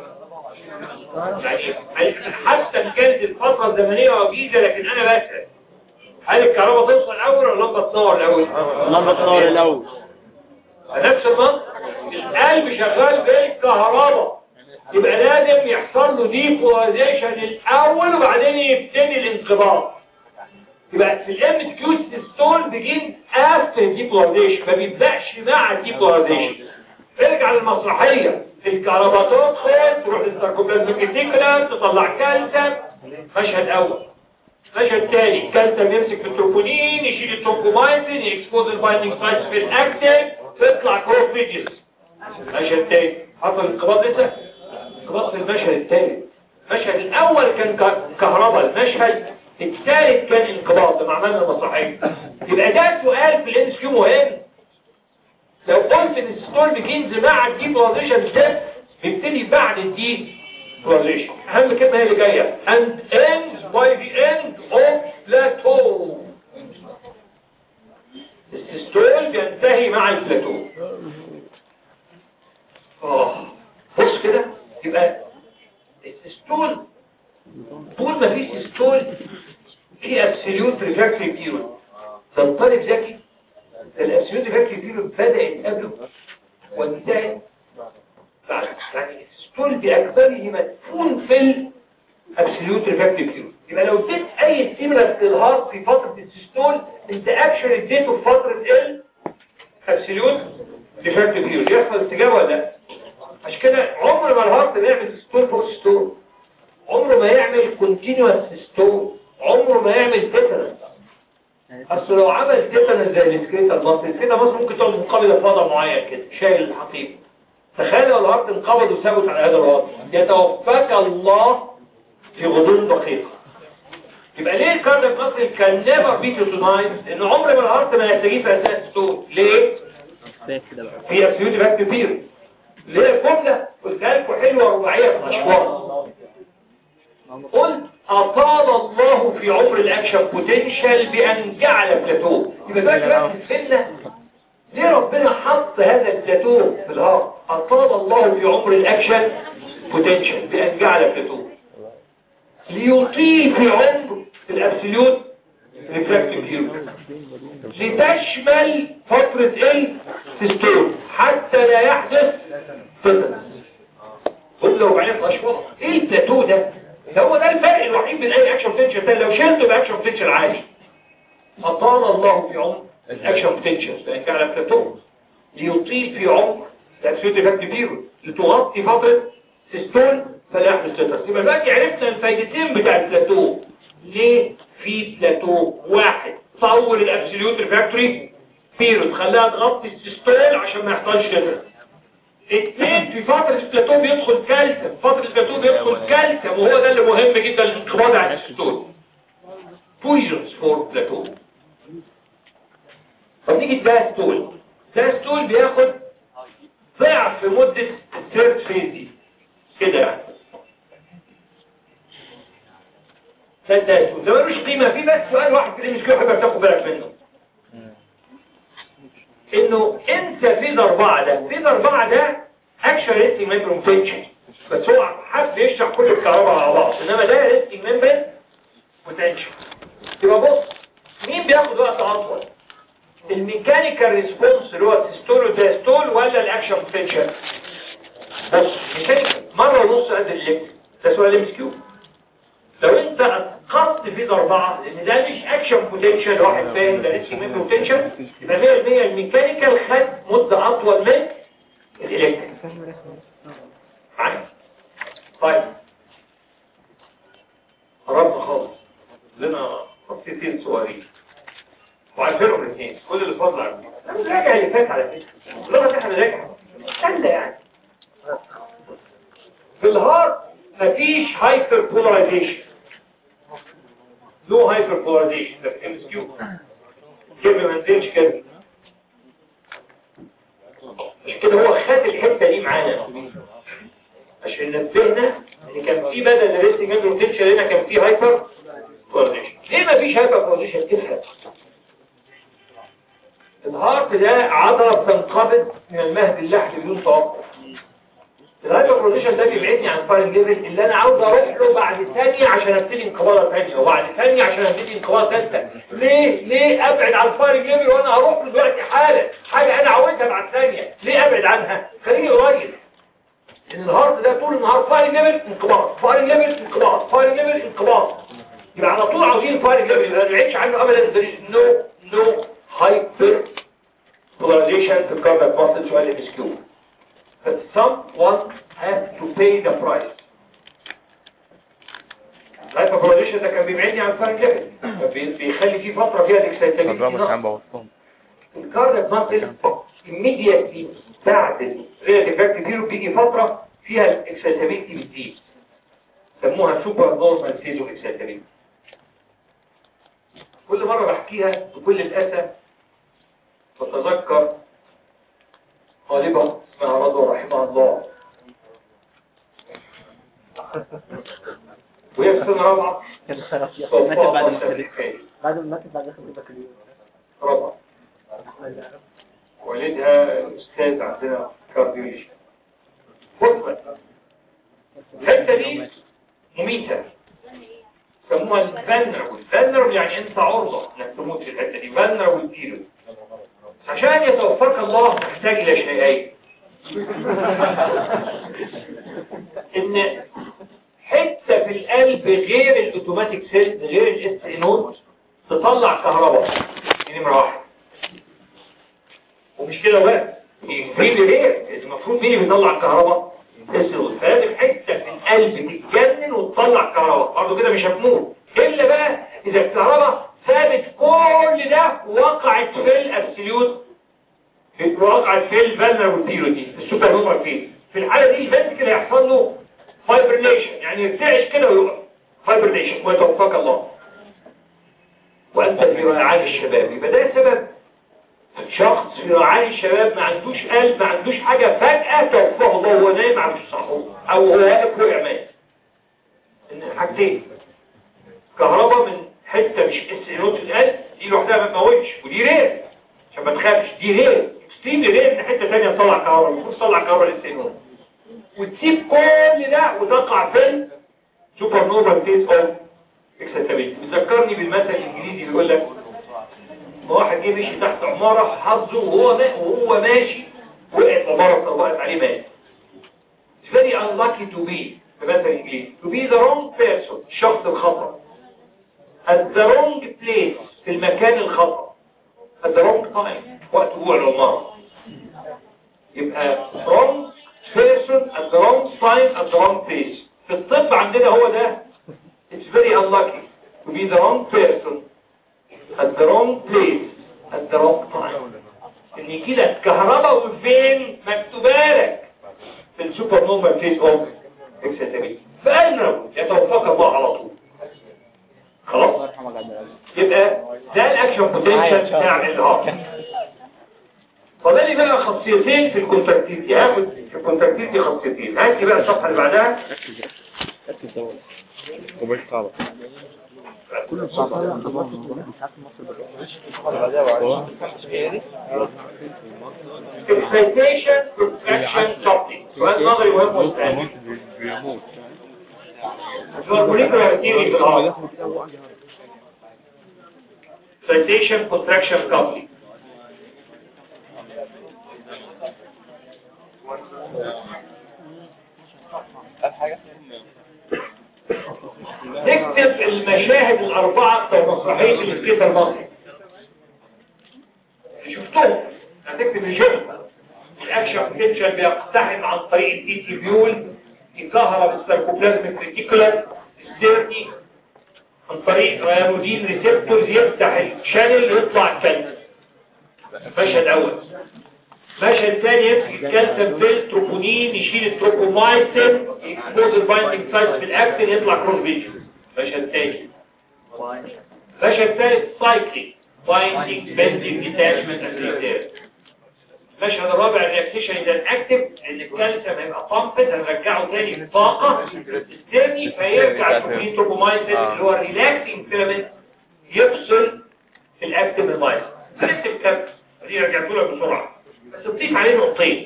يعني حتى إن كانت الفترة الزمنية وجيزة لكن أنا بسأل هل الكهرباء توصل الأول ولا اللمبة تنور الأول؟ اللمبة تنور الأول نفس المنطق القلب شغال بالكهرباء يبقى لازم يحصل له ديبولاريزيشن الأول وبعدين يبتدي الانقباض يبقى في الام كيو ستون بيجين افتر ديبولاريزيشن ما بيبداش مع الديبولاريزيشن ارجع للمسرحيه الكهرباء تدخل تروح للساركوبلازميك ريتيكولم تطلع كالسيوم مشهد اول مشهد تاني كالسيوم يمسك في التروبونين يشيل التروبومايسين يكسبوز البايندينج سايتس في الاكتين تطلع كروفيجز مشهد تاني حصل انقباض لسه انقباض في المشهد التاني المشهد الاول كان ك- كهرباء المشهد الثالث كان انقباض لما عملنا مسرحيه يبقى ده سؤال في الام كيو مهم لو قلت ان الستول بيجينز مع الدي بوزيشن ده بيبتدي بعد الدي بوزيشن اهم كلمه هي اللي جايه and ends by the end of plateau الستول بينتهي مع البلاتو اه بص كده يبقى الستول طول ما فيش ستول في ابسوليوت ريفراكتري بيريود ده الطالب ذكي ده الابسوليوت ريفراكتري بيريود بدات قبله وانتهت بعد يعني الستول باكبره مدفون في الابسوليوت ريفراكتري بيريود يبقى لو اديت اي ستيمولس للهارت في فتره السيستول انت اكشن اديته في فتره ال ابسوليوت ريفراكتري بيريود يحصل استجابه ولا لا عشان كده عمر ما الهارت بيعمل ستول فوق ستول عمره ما يعمل كونتينوس ستول عمره ما يعمل تيتانس اصل لو عمل تيتانس زي السكريتر مصر السكريتر مصر ممكن تقعد منقبضه في وضع معين كده شايل الحقيبه تخيل لو الهارت انقبض وثبت على هذا الوضع يتوفاك الله في غضون دقيقه يبقى ليه الكاردياك مصر كان نيفر بي توتونايز لان عمر ما الهارت ما يستجيب في اثناء الستول ليه؟ كفايه كده بقى في ابسوليوت باك كتير ليه الجمله قلتها لكم حلوه رباعيه في الاشواط قلت أطال الله في عمر الأكشن بوتنشال بأن جعل بلاتو يبقى بقى بقى السنة ليه ربنا حط هذا البلاتو في الهارت أطال الله في عمر الأكشن بوتنشال بأن جعل بلاتو ليطيل في عمر الأبسوليوت ريفراكتيف بيريود لتشمل فترة السيستول حتى لا يحدث فتنس قل لو بعين في أشواط ايه البلاتو ده ده هو ده الفرق الوحيد بين اي اكشن بوتنشال ده لو شلته باكشن بوتنشال عالي اطال الله في عمر الاكشن بوتنشال لان كان على بلاتو ليطيل في عمر الابسوليوت افكت بيريود لتغطي فتره سيستول فلا يحدث سترس يبقى دلوقتي عرفنا الفايدتين بتاع البلاتو ليه في بلاتو واحد طول الابسوليوت ريفاكتوري بيريود خلاها تغطي السيستول عشان ما يحصلش سترس اثنين في فترة البلاتو بيدخل كالسيوم فترة البلاتو بيدخل كالسيوم وهو ده اللي مهم جدا للانقباض على السيستول بويجنز فور بلاتو طب نيجي ده ستول ده ستول بياخد ضعف مدة الثيرد فيز دي كده يعني ده ده ستول ده ملوش قيمة في بس سؤال واحد كده مش كده حابب تاخد بالك منه انه انت فيز اربعة ده فيز اربعة ده اكشن ريستنج ممبر بوتنشال بس هو حد يشرح كل الكهرباء على بعض انما ده ريستنج ممبر بوتنشال يبقى بص مين بياخد وقت اطول الميكانيكال ريسبونس اللي هو السيستول والدايستول ولا الاكشن بوتنشال بص ميكانيكال مره ونص قد الالكتريك ده سؤال ام كيو لو انت اسقطت فيز اربعة لان ده مش اكشن بوتنشال واحد فاهم ده ريسك مين بوتنشال يبقى 100% الميكانيكال خد مدة اطول من الالكتريك معايا طيب قربنا خالص لنا خطتين صغيرين وعارفينهم الاثنين كل اللي فاضل عارفين انا راجع اللي فات على فكره اللغه احنا راجع سهله يعني في الهارت مفيش هايبر بولاريزيشن نو هايبر بولاريزيشن ده في ام اس كيو كلمه ما نزلش كده مش كده هو خد الحته دي معانا عشان نبهنا ان كان في بدل الريستنج ميمبر بوتنشال هنا كان في هايبر بولاريزيشن ليه مفيش هايبر بولاريزيشن تفهم الهارت ده عضله بتنقبض من المهد اللحمي بدون توقف الهايبر بروزيشن ده بيبعدني عن فايل جيفل اللي انا عاوز اروح له بعد ثانيه عشان ابتدي انقباضه ثانيه وبعد ثانيه عشان ابتدي انقباضه ثالثه ليه ليه ابعد عن فايل جيفل وانا هروح له دلوقتي حالا حاجه انا عاوزها بعد ثانيه ليه ابعد عنها خليني قريب ان الهارت ده طول النهار فايل جيفل انقباض فايل جيفل انقباض فايل جيفل انقباض يبقى على طول عاوزين فايل جيفل ما نبعدش عنه ابدا نو نو هايبر polarization to cover process while it is Q. But someone has to pay the price. الهايبرفوريليشن ده كان بيبعدني عن الفارنجيت بيخلي فيه فتره فيها الاكسيتابيلتي الرابط كان بوظتهم الكاردياك ماسل immediately بعد الريلاتيف فاكت زيرو بيجي فتره فيها الاكسيتابيلتي بتزيد سموها سوبر نورمال فيزو اكسيتابيلتي كل مره بحكيها بكل الاسى بتذكر طالبه اسمها رضوى رحمها الله وهي في سنه رابعه كان خلاص صوفها ماتت بعد ما الله خلص سبحانه. بعد ما ماتت بعد ما خلص البكالوريوس رابعه والدها استاذ عندنا كارديولوجي خطبة الحتة دي مميتة سموها الفنربل الفنربل يعني انت عرضة انك تموت في الحتة دي فنربل بيريود عشان يتوفاك الله محتاج الى شيئين ان حتة في القلب غير الاوتوماتيك سيل غير الاس نود تطلع كهرباء دي نمرة واحد ومش كده بس يكفيني ليه المفروض مين اللي بيطلع الكهرباء تسلوس فهذه حته في القلب تتجنن وتطلع كهرباء برضه كده مش هتموت الا بقى اذا الكهرباء سابت كل ده وقعت في الابسوليوت وقعت في الفالنربل زيرو دي السوبر نوفا فيه في الحاله دي البنت كده هيحصل له فايبرنيشن يعني يرتعش كده ويقع فايبرنيشن ويتوفاك الله وانت في رعاية الشباب يبقى ده سبب شخص في رعاية الشباب ما عندوش قلب ما عندوش حاجة فجأة توفاه الله وهو نايم على الصحو او هو واقف وقع مات ان حاجتين كهرباء من حتة مش اس نوت في القلب دي لوحدها ما تموتش ودي رير عشان ما تخافش دي رير اكستريم رير ان حتة تانية تطلع كهرباء المفروض تطلع كهرباء اس نوت وتسيب كل ده وتقع في السوبر نوفا فيز اوف اكسيتابيلتي بتذكرني بالمثل الانجليزي اللي بيقول لك ما واحد جه مشي تحت عمارة حظه وهو ما وهو ماشي وقعت عمارة طبقت عليه مات It's very unlucky to be بمثل انجليزي to be the wrong person الشخص الخطأ at the wrong place في المكان الخطأ at the wrong time وقت وقوع العمارة يبقى wrong person at the wrong time at the wrong place في الطب عندنا هو ده It's very unlucky to be the wrong person at the wrong place at the wrong time ان يجي لك كهرباء وفين مكتوبه لك في السوبر نورمال فيز اوف اكسيتابيلتي فقلنا يتوفاك الله على طول خلاص يبقى ده الاكشن بوتنشال بتاع الهارت فاضل لي بقى خاصيتين في الكونتراكتيفيتي هاخد في الكونتراكتيفيتي خاصيتين هات لي بقى الصفحه اللي بعدها ومش صعبة excitation contraction coupling سؤال نظري مهم وسؤال بيموت هو الموليكولار ثيوري في الهارت excitation contraction coupling نكتب المشاهد الأربعة بتوع مسرحية السكيتر المصري شفتهم هتكتب الجملة الأكشن بوتنشال بيقتحم عن طريق الدي تي بيول يكهرب السيركوبلازميك ريتيكولار السيرني عن طريق ريانودين ريسبتورز يفتح الشانل يطلع الكالسيوم مشهد أول مشهد ثاني يمسك الكالسيوم بالتروبونين يشيل التروبومايسين يكسبوز البايندنج سايت في الاكتين يطلع كروس فيديو مشهد ثاني مشهد ثالث سايكلينج بايندنج بندنج ديتاشمنت اكتيفيتي المشهد الرابع الرياكتيشن اذا اكتف ان الكالسيوم هيبقى بامبد هنرجعه تاني بطاقه الثاني فيرجع التروبونين تروبومايسين اللي هو الريلاكسنج فيلامنت يفصل الاكتف من المايسين هنكتب كام دي رجعته لك بسرعه بس تضيف عليه نقطتين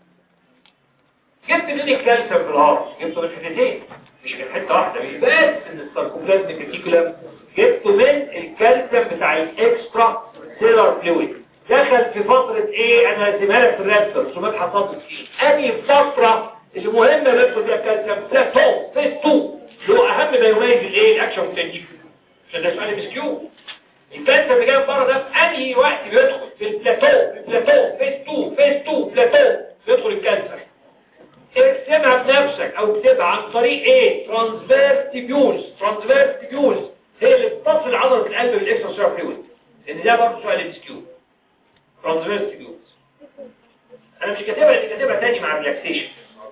جبت منين الكالسيوم في الهارت جبته من حتتين مش من حته واحده مش بس ان الساركوبلازميك ريتيكولم جبته من الكالسيوم بتاع الاكسترا سيلر فلويد دخل في فترة ايه انا هسيبها لك في الرابتر سمات حصلت فيه انهي فترة اللي مهمة ندخل فيها الكالسيوم بلاتو فيس 2 اللي هو اهم ما يميز الايه الاكشن والتنجيف عشان ده سؤال مسكيو الكالسيوم اللي جاي من بره ده في انهي وقت بيدخل في البلاتو في البلاتو فيس 2 فيس 2 بلاتو بيدخل الكالسيوم ارسمها بنفسك او اكتبها عن طريق ايه ترانسفيرس تيبيولز ترانسفيرس تيبيولز هي اللي بتصل عضله القلب بالاكسترا سيرفر فلويد ان ده برضه سؤال ام اس كيو ترانسفيرس تيبيولز انا مش كاتبها دي كاتبها تاني مع الريلاكسيشن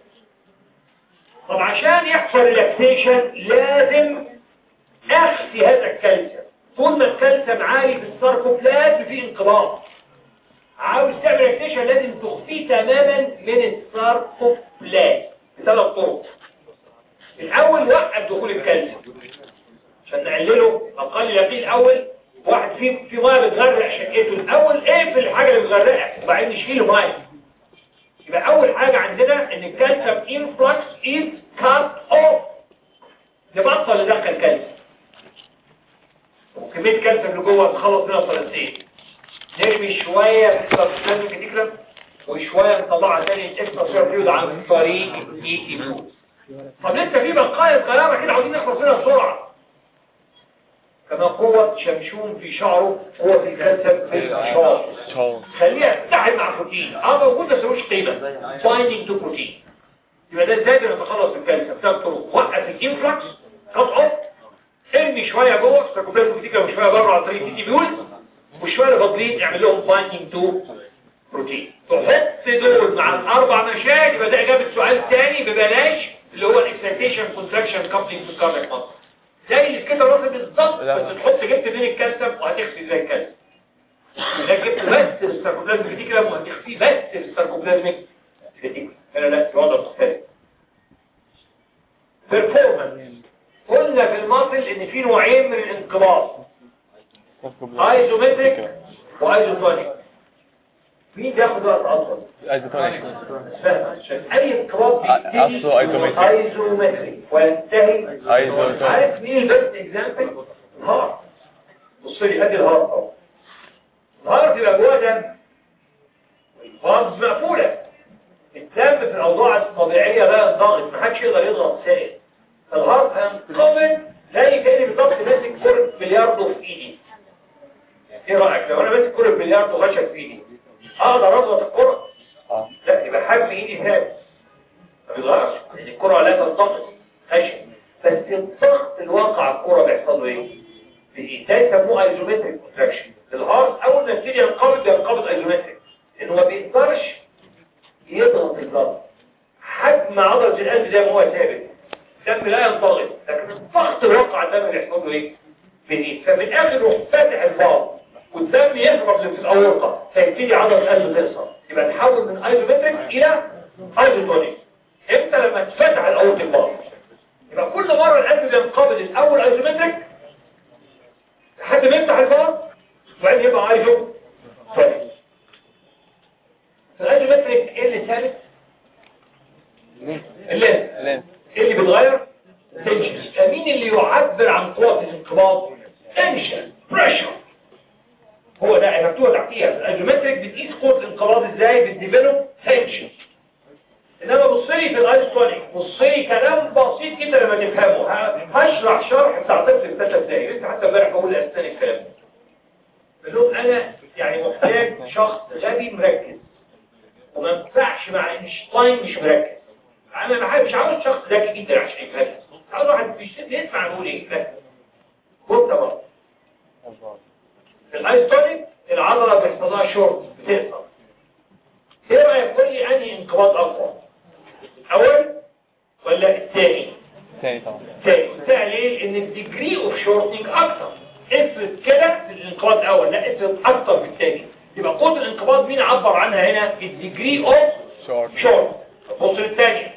طب عشان يحصل ريلاكسيشن لازم اخفي هذا الكالسيوم طول ما الكالسيوم عالي في الساركوبلازم في انقباض عاوز تعمل ريلاكسيشن لازم تخفيه تماما من الساركوبلازم بثلاث طرق الاول وقف دخول الكالسيوم عشان نقلله اقل يقين الاول واحد في في ميه بتغرق شقته الاول اقفل الحاجه اللي بتغرقك وبعدين نشيل ميه يبقى اول حاجه عندنا ان الكالسيوم انفلكس از كات اوف نبطل ندخل كالسيوم وكميه الكالسيوم اللي جوه نخلص منها صلاتين نرمي شويه في السبستانس كتيكلم وشويه نطلعها تاني الاكسترا سير فلويد عن طريق الاي اي فلويد طب لسه في بقايا صغيره كده عاوزين نخلص منها بسرعه كما قوة شمشون في شعره قوة الكالسيوم في الشعر شعر خليها تتحد مع بروتين اه موجود بس ملوش قيمة بايندينج تو بروتين يبقى ده ازاي نتخلص من الكالسيوم ثلاث طرق وقف الانفلكس كات اوف ارمي شوية جوه استراكوبيل بروتيكا وشوية بره على طريق تي بيول وشوية اللي فاضلين اعمل لهم بايندينج تو بروتين تحط دول مع الاربع مشاهد يبقى ده اجابة سؤال تاني ببلاش اللي هو الاكسيتيشن كونتراكشن كابلينج في الكاردياك مصر زي اللي كده راسل بالظبط بس تحط جبت بين الكالسيوم وهتخفي زي الكالسيوم ده جبت بس الساركوبلازم فيتيكلم وهتخفيه بس الساركوبلازميك فيتيكلم هنا لا في وضع مختلف بيرفورمانس قلنا في الماصل ان في نوعين من الانقباض ايزومتريك وايزوتونيك مين بياخد وقت اطول ايزوتونيك فاهم عشان اي انقباض بيبتدي أصله ايزومتريك. ايزومتريك وينتهي ايزوتونيك عارف مين البيست اكزامبل الهارت بص لي ادي الهارت اهو الهارت يبقى جواه دم والفاز مقفوله الدم في الاوضاع الطبيعيه لا ينضغط محدش يقدر يضغط سائل فالهارت هينقبض زي كاني بالظبط ماسك كره بلياردو في ايدي ايه رايك لو انا ماسك كره بلياردو غشت في ايدي اقدر اضغط الكره اه لا يبقى حجم ايدي ثابت ما بيتغيرش لان الكره لا تنضغط خشن بس الضغط الواقع على الكره بيحصل له ايه؟ بإيه؟ ده يسموه ايزومتريك كونتراكشن الهارت اول ما يبتدي ينقبض ينقبض ايزومتريك لانه ما بيقدرش يضغط الضغط حجم عضله القلب زي ما هو ثابت الدم لا ينضغط لكن الضغط الواقع على الدم بيحصل له ايه؟ بإيه؟ فمن الاخر يروح فاتح الباب والدم يهرب في الاورطه فيبتدي عضله القلب تقصر يبقى تحول من ايزومتريك الى ايزوتونيك امتى لما تفتح الاورطه الباب يبقى كل مرة القلب بينقبض الأول ايزومتريك لحد ما يفتح الباب وبعدين يبقى ايزو ثابت الايزومتريك ايه اللي ثابت؟ اللي لين ايه اللي بيتغير؟ تنشن مين اللي يعبر عن قوة الانقباض؟ تنشن بريشر هو ده انا مكتوبه تحتيها الايزومتريك بتقيس قوة الانقباض ازاي؟ بتديفلوب تنشن انما بص لي في الايستونيك بص لي كلام بسيط كده لما تفهمه ه- هشرح شرح بتاع طفل في ثلاث دقايق لسه حتى امبارح بقول لاسنان الكلام ده بقول لهم انا يعني محتاج شخص غبي مركز وما ينفعش مع اينشتاين مش مركز انا ما مش عاوز شخص ذكي جدا عشان يفهم عاوز واحد بيشد يسمع بيقول ايه فاهم بص يا بابا في الايستونيك العضله بيحصل لها شورت بتقصر ايه رايك قول لي انهي انقباض اقوى اول ولا الثاني تاني طبعا الثاني الثاني ليه لان الديجري اوف شورتنج اكتر افرض كده في الانقباض الاول لا افرض اكتر في الثاني يبقى قوه الانقباض مين عبر عنها هنا الديجري اوف شورت شورت بص للثاني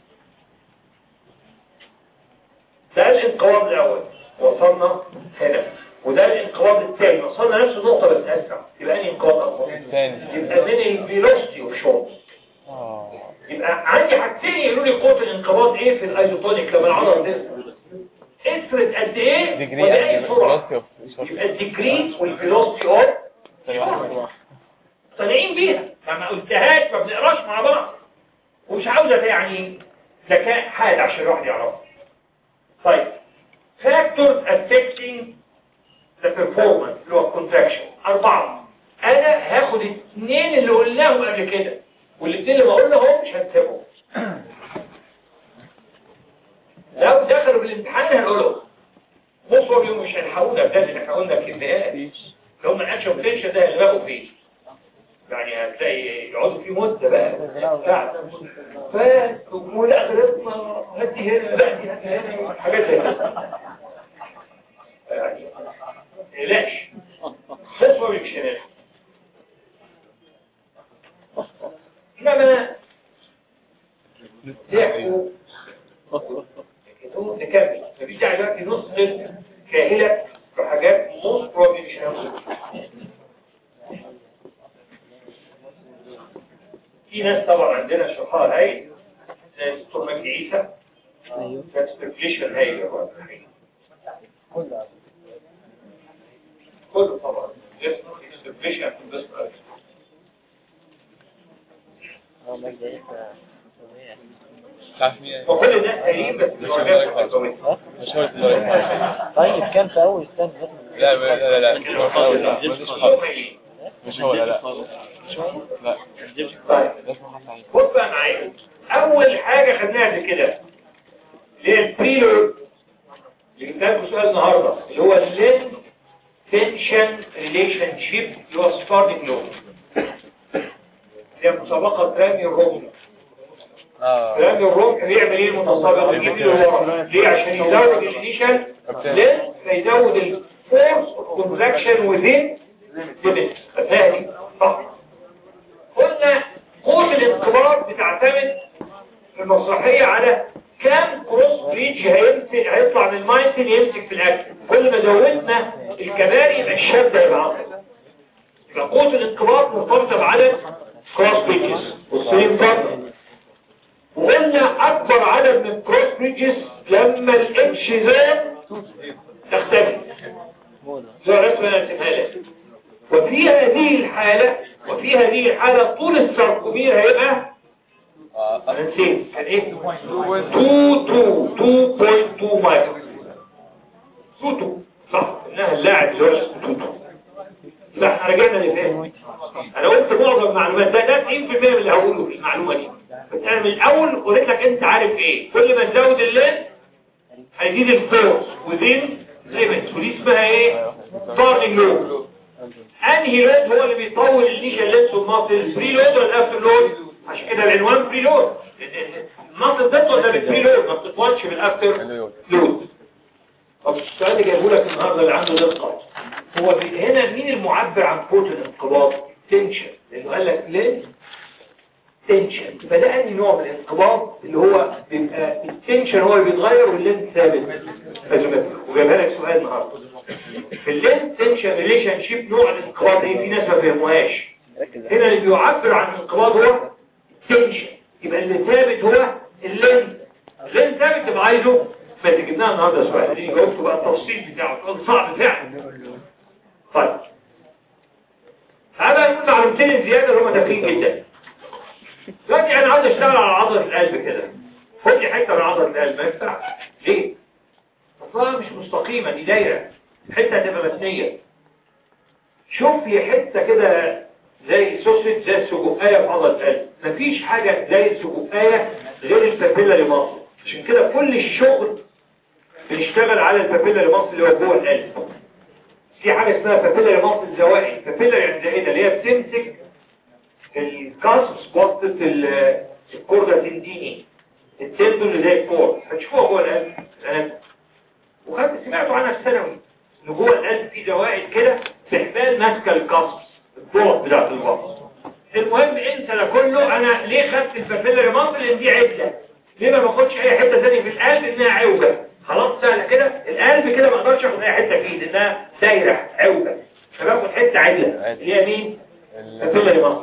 ده الانقباض الاول وصلنا هنا وده الانقباض الثاني وصلنا نفس النقطه بس اسرع يبقى انهي انقباض اقوى تاني يبقى من الفيلوسيتي اوف شورت اه يبقى عندي حاجتين يقولوا لي قوه الانقباض ايه في الايزوتونيك لما العضله تسقط افرض قد ايه ديجري وباي سرعه velocity of short يبقى الديجري والفيلوسيتي اوف ثانية واحدة. طالعين بيها فما قلتهاش ما بنقراش مع بعض ومش عاوزه يعني ذكاء حاد عشان الواحد يعرفها طيب factors affecting the performance اللي هو contraction أربعة أنا هاخد اثنين اللي قلناهم قبل كده والاثنين اللي بقول لهم مش هنسيبهم دخلوا في الامتحان هنقولهم بصوا اليوم مش هنحاولنا بجد احنا قلنا كميات لو ما اكشن بوتنشال ده هيلاقوا فيه يعني هتلاقي يقعدوا فيه مده بقى ساعه ف ولا غلطنا هدي هنا لا دي هدي هنا حاجات زي كده يعني لاش خطوه مش هنا انما تحكوا نكمل مفيش داعي دلوقتي نصدر كاهلة في حاجات موست بروبلي مش هنوصل في ناس طبعا عندنا شرحها هاي زي الدكتور مجدي عيسى كانت سبيكليشن هاي كله طبعا سبيكليشن في البس تعرف مين وكل ده سليم بس مش هو اللي مش هو اللي طيب كان في اول سنه لا لا لا لا مش هو خالص لا مش هو مش هو لا لا لا طيب ده اسمه حسن عيد بص بقى معايا اول حاجه خدناها قبل كده اللي هي البريلود اللي جبنا سؤال النهارده اللي هو اللين تنشن ريليشن شيب اللي هو ستارتنج لو هي مسابقه رامي الرمح اه رامي الرمح بيعمل ايه المتسابق يجيب له ورا ليه عشان يزود الانيشال لين فيزود الفورس كونتراكشن وذين ليميت خدناها دي صح قلنا قوة الانقباض بتعتمد في المسرحية على كام كروس بريدج هيمسك هيطلع من الماينتين يمسك في الاكل كل ما زودنا الكباري يبقى الشد هيبقى اقوى يبقى قوة الانقباض مرتبطة بعدد كروس بريدجز والسليم فرق وقلنا اكبر عدد من كروس بريدجز لما الاتش زاد تختفي زي الرسمة انا هرسمها لك وفي هذه الحالة وفي هذه الحالة طول الساركومير هيبقى انا نسيت كان ايه 2 2 2.2 مايكرو 2 2 صح انها اللاعب اللي هو اسمه 2 2 لا احنا رجعنا لفين انا قلت معظم المعلومات ده ده 90% من اللي هقوله في المعلومه دي بس انا من الاول قلت لك انت عارف ايه كل ما تزود اللين هيزيد الفورس وذين ليميت ودي اسمها ايه ستارلينج لود انهي لود هو اللي بيطول النيشا لينس والماسل الفري لود ولا الافتر لود عشان كده العنوان فري لود الماسل بتطول ده بالفري لود ما بتطولش بالافتر لود طب السؤال اللي جايبه لك النهارده اللي عنده دقه هو بي- هنا مين المعبر عن قوه الانقباض تنشن لانه قال لك ليه تنشن يبقى ده انهي نوع من الانقباض اللي هو بيبقى التنشن هو اللي بيتغير واللين ثابت لازم وجايبها لك سؤال النهارده في اللين تنشن ريليشن شيب نوع الانقباض ايه في ناس ما فهموهاش هنا اللي بيعبر عن الانقباض هو تنشن يبقى اللي ثابت هو اللين اللين ثابت تبقى عايزه بس جبناها النهارده سؤال دي جاوبته بقى التفصيل بتاعه كان صعب فعلا طيب تعالى نقول معلومتين الزياده اللي هم داخلين جدا دلوقتي انا عاوز اشتغل على عضله القلب كده خد لي حته من عضله القلب ما ينفعش ليه؟ اصلها مش مستقيمه دي دايره حته هتبقى متنيه شوف لي حته كده زي سوسيت زي السجقايه في عضله القلب مفيش حاجه زي السجقايه غير البابيلاري ماسل عشان كده كل الشغل بنشتغل على البابيلاري ماسل اللي هو جوه القلب في حاجه اسمها بابيلاري ماسل زوائد بابيلاري يعني زائده اللي هي بتمسك الكاسبس وسط ال- الكوردا تنديني التندو اللي زي الكور هتشوفوها جوه القلب الآن. وخدت سمعتوا عنها في الثانوي ان جوه القلب في زوائد كده استحمال ماسكه الكاسبس الضغط بتاعت البطن المهم انسى ده كله انا ليه خدت البابيلاري ماسل لان دي عدله ليه ما باخدش اي حته ثانيه في القلب انها عوجه خلاص سهله كده القلب كده ما اقدرش اخد اي حته فيه لانها دايره عوجه فباخد حته عدله اللي هي مين بابيلاري ماسل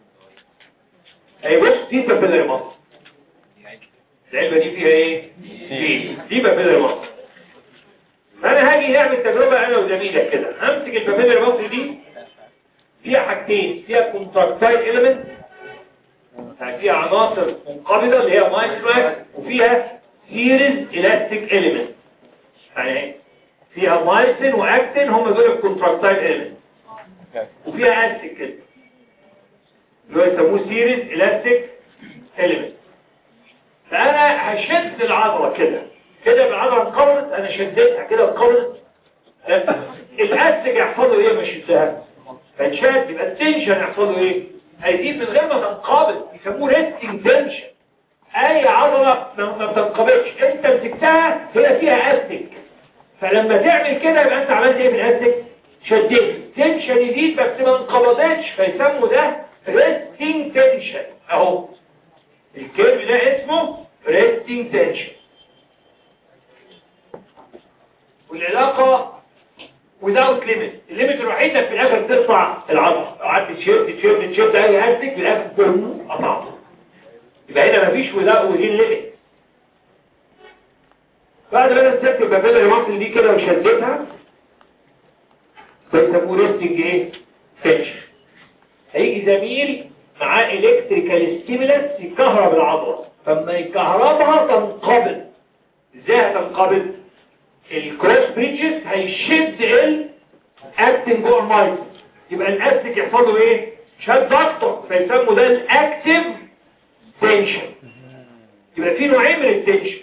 اي بص دي بابيلاري ماسل العلبه دي فيها ايه دي دي بابيلاري ماسل فانا هاجي نعمل تجربه انا وزميلك كده همسك البابيلاري ماسل دي فيها حاجتين فيها كونتراكتايل اليمنت يعني فيها عناصر منقبضة اللي هي مايكروك وفيها سيريز الاستيك اليمنت يعني فيها مايسين واكتين هم دول الكونتراكتايل اليمنت وفيها استيك كده اللي هو يسموه سيريز الاستيك اليمنت فانا هشد العضلة كده كده يبقى العضله انقبضت انا شديتها كده انقبضت لا. الاستك يحصل له ايه مش شدها فيتشد يبقى التنشن يحصل له ايه هيزيد من غير ما تنقبض يسموه ريستنج تنشن اي عضله ما ما بتنقبضش انت مسكتها هي فيها استك فلما تعمل كده يبقى انت عملت ايه بالاستك شديت تنشن يزيد بس ما انقبضتش فيسموا ده ريستنج تنشن اهو الكيرف ده اسمه ريستنج تنشن والعلاقة without limit الليمت الوحيدة في الاخر ترفع العضلة لو قعدت تشد تشد تشد اي هاتك في الاخر بوم قطعته يبقى هنا مفيش without within limit بعد ما انا مسكت البابيلا المصل دي كده وشدتها بيسموه ريستنج ايه تنشن هيجي زميل معاه الكتريكال ستيمولس يكهرب العضلة فلما يكهربها تنقبض ازاي هتنقبض الكروس بريدجز هيشد الاكتنج جوه المايس يبقى الاستك يحصل له ايه شد اكتر فيسموا ده الاكتيف تنشن يبقى في نوعين من التنشن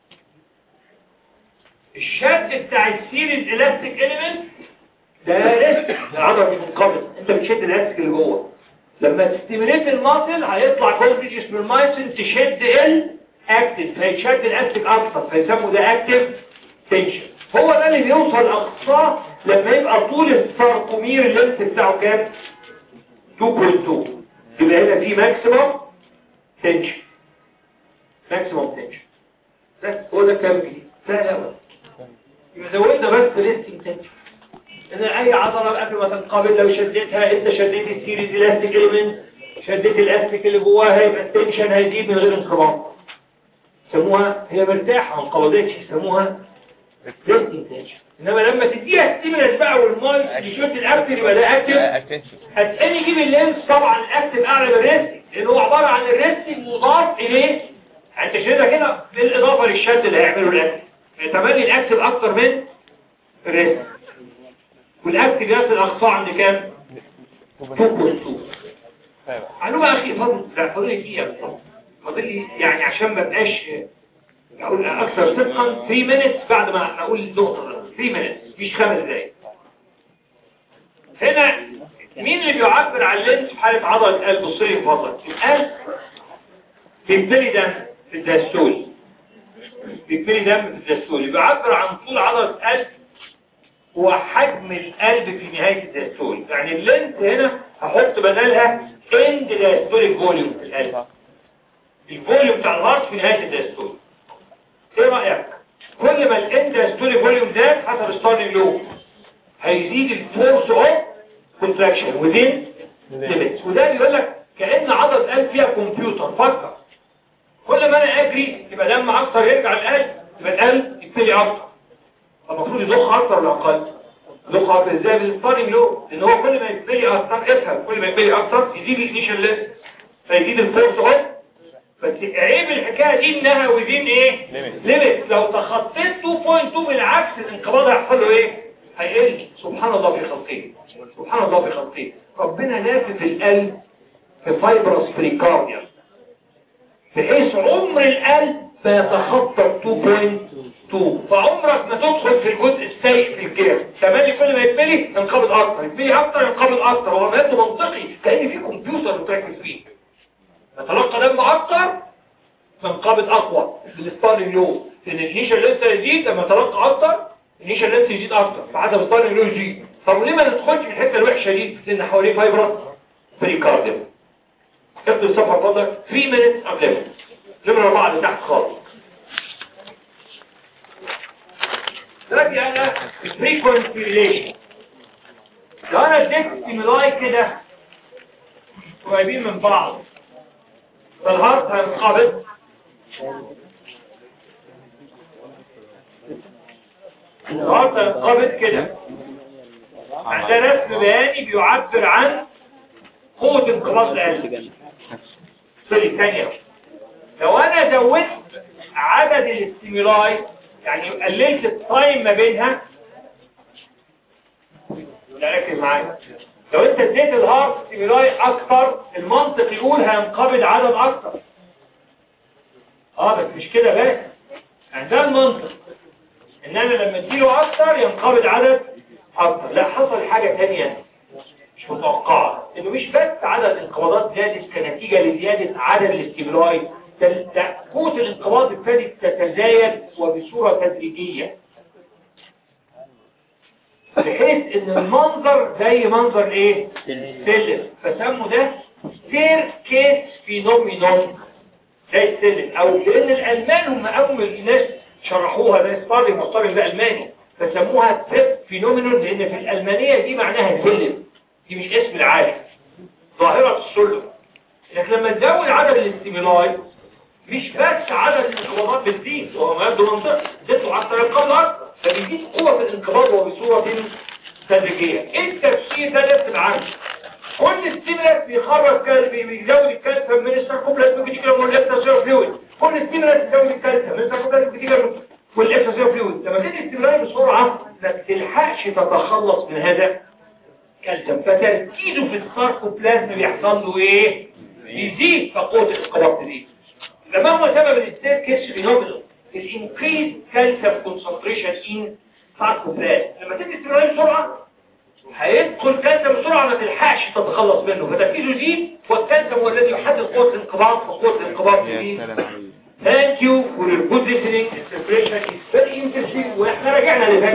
الشد بتاع السيريز الاستيك اليمنت ده ريسك العضله مش منقبض انت بتشد الاستيك اللي جوه لما تستيميليت الماسل هيطلع كروس بريدجز من المايسن تشد الاكتيف فيشد الاستيك اكتر فيسموا ده اكتيف تنشن هو ده اللي بيوصل اقصاه لما يبقى طول الساركومير اللينس بتاعه كام 2.2 يبقى هنا في ماكسيمم تنشن ماكسيمم تنشن بس هو ده كام جديد سهل قوي يبقى زودنا بس ليستنج تنشن ان اي عضله قبل ما تنقبض لو شدتها انت شديت السيريز الاستيك اليمنت شديت الاستيك اللي جواها يبقى التنشن هيزيد من غير انقباض يسموها هي مرتاحه ما انقبضتش يسموها ريستنج تنشن انما لما تديها ستيمولس بقى والمايس يشد الاكتر يبقى ده اكتف اتنشن هتلاقي يجيب اللينس طبعا الاكتف اعلى من الريستنج لان هو عباره عن الريستنج مضاف اليه انت شايفها كده بالاضافه للشد اللي هيعمله الاكتف تملي الاكتف اكتر من الريستنج والاكتف يصل اقصاه عند كام 2.2 معلومه اخي فاضل لا فاضل لي دقيقه بالظبط فاضل لي يعني عشان ما بقاش اقول اكثر صدقا 3 minutes بعد ما اقول النقطه دي 3 minutes مش خمس دقايق هنا مين اللي بيعبر عن اللينس في حاله عضله القلب بصي فضلك القلب بيبتلي دم في الدستول بيبتلي دم في الدستول اللي بيعبر عن طول عضله القلب هو حجم القلب في نهايه الدستول يعني اللينس هنا هحط بدلها اند داستوليك فوليوم في القلب الفوليوم بتاع الهارت في نهايه الدستول ايه رأيك كل ما الاند ستوري فوليوم زاد حسب ستارنينج لو هيزيد الفورس اوف كونتراكشن وذين ليميتس وده بيقول لك كأن عضلة القلب فيها كمبيوتر فكر كل ما انا اجري يبقى دم اكتر يرجع القلب يبقى القلب يبتدي اكتر المفروض يضخ اكتر ولا اقل يضخ اكتر ازاي بالستارنينج لو لان هو كل ما يبتدي اكتر افهم كل ما يبتدي اكتر يزيد الانيشال ليست فيزيد الفورس اوف بس عيب الحكاية دي انها وذين ايه Limit. ليميت لو تخطيت 2.2 بالعكس الانقباض هيحصل له ايه هيقل سبحان الله في خلقه سبحان الله في خلقه ربنا لافف القلب في فايبرس فريكارديا بحيث عمر القلب ما يتخطى 2.2 فعمرك ما تدخل في الجزء السيء في الجسم تملي كل ما يتملي ينقبض اكتر يتملي اكتر ينقبض اكتر هو مبدو منطقي كأن في كمبيوتر متركز فيه نتلقى دم اكتر تنقبض اقوى بالستارنج لو لان النيشن لسه يزيد لما تلقى اكتر النيشن لسه يزيد اكتر فحسب الستارنج لو يزيد طب وليه ما ندخلش في الحته الوحشه دي لان حواليه فايبرس بريكارديوم اكتب الصفحه فضلك 3 minutes of level نمرة 4 اللي تحت خالص دلوقتي انا frequency relation لو انا اديت ستيمولاي كده قريبين من بعض فالهارت هينقبض الهارت هينقبض كده ده رسم بياني بيعبر عن قوة انقباض القلب الصورة الثانية لو انا زودت عدد الاستيمولاي يعني قللت التايم ما بينها لا ركز معايا لو انت اديت الهارت ستيمولاي اكتر المنطق يقول هينقبض عدد اكتر اه بس مش كده بس يعني ده المنطق ان انا لما اديله اكتر ينقبض عدد اكتر لا حصل حاجة تانية مش متوقعة انه مش بس عدد الانقباضات زادت كنتيجة لزيادة عدد الاستيبلاي ده ده قوة الانقباض ابتدت تتزايد وبصورة تدريجية بحيث ان المنظر زي منظر ايه سلم فسموا ده ستير كيس فينومينون زي السلم او لان الالمان هم اول ناس شرحوها ده ستارلينج وستارلينج ده الماني فسموها تريب فينومينون لان في الالمانية دي معناها سلم دي مش اسم العالم ظاهرة السلم لكن لما تزود عدد الاستيمولاي مش بس عدد الانقباضات بتزيد وهو ما يبدو منطقي زدتوا على الانقباض اكتر فبيزيد قوة في الانقباض وبصورة تدريجية ايه التفسير ده نفس العام كل ستيمولاس بيخرج كالسيوم بيزود الكالسيوم من الساركوبلازم بيجيكلم والاكستراسيور فلويد كل ستيمولاس بيزود الكالسيوم من الساركوبلازم بيجيكلم والاكستراسيور فلويد لما تدي الاستيمولاي بسرعة ما تلحقش تتخلص من هذا الكالسيوم فتركيزه في الساركوبلازم بيحصل له ايه بيزيد فقوة الانقباض تزيد لما هو سبب الستير كيس فينومينال الانكريز كالسيوم كونسنتريشن ان ساركوبلازم لما تدي استيمولاي بسرعة هيدخل كالسيوم بسرعة ما تلحقش تتخلص منه فتركيزه يزيد والكالسيوم هو الذي يحدد قوة الانقباض فقوة الانقباض تزيد Thank you for your good listening. This preparation is very interesting. واحنا رجعنا لذلك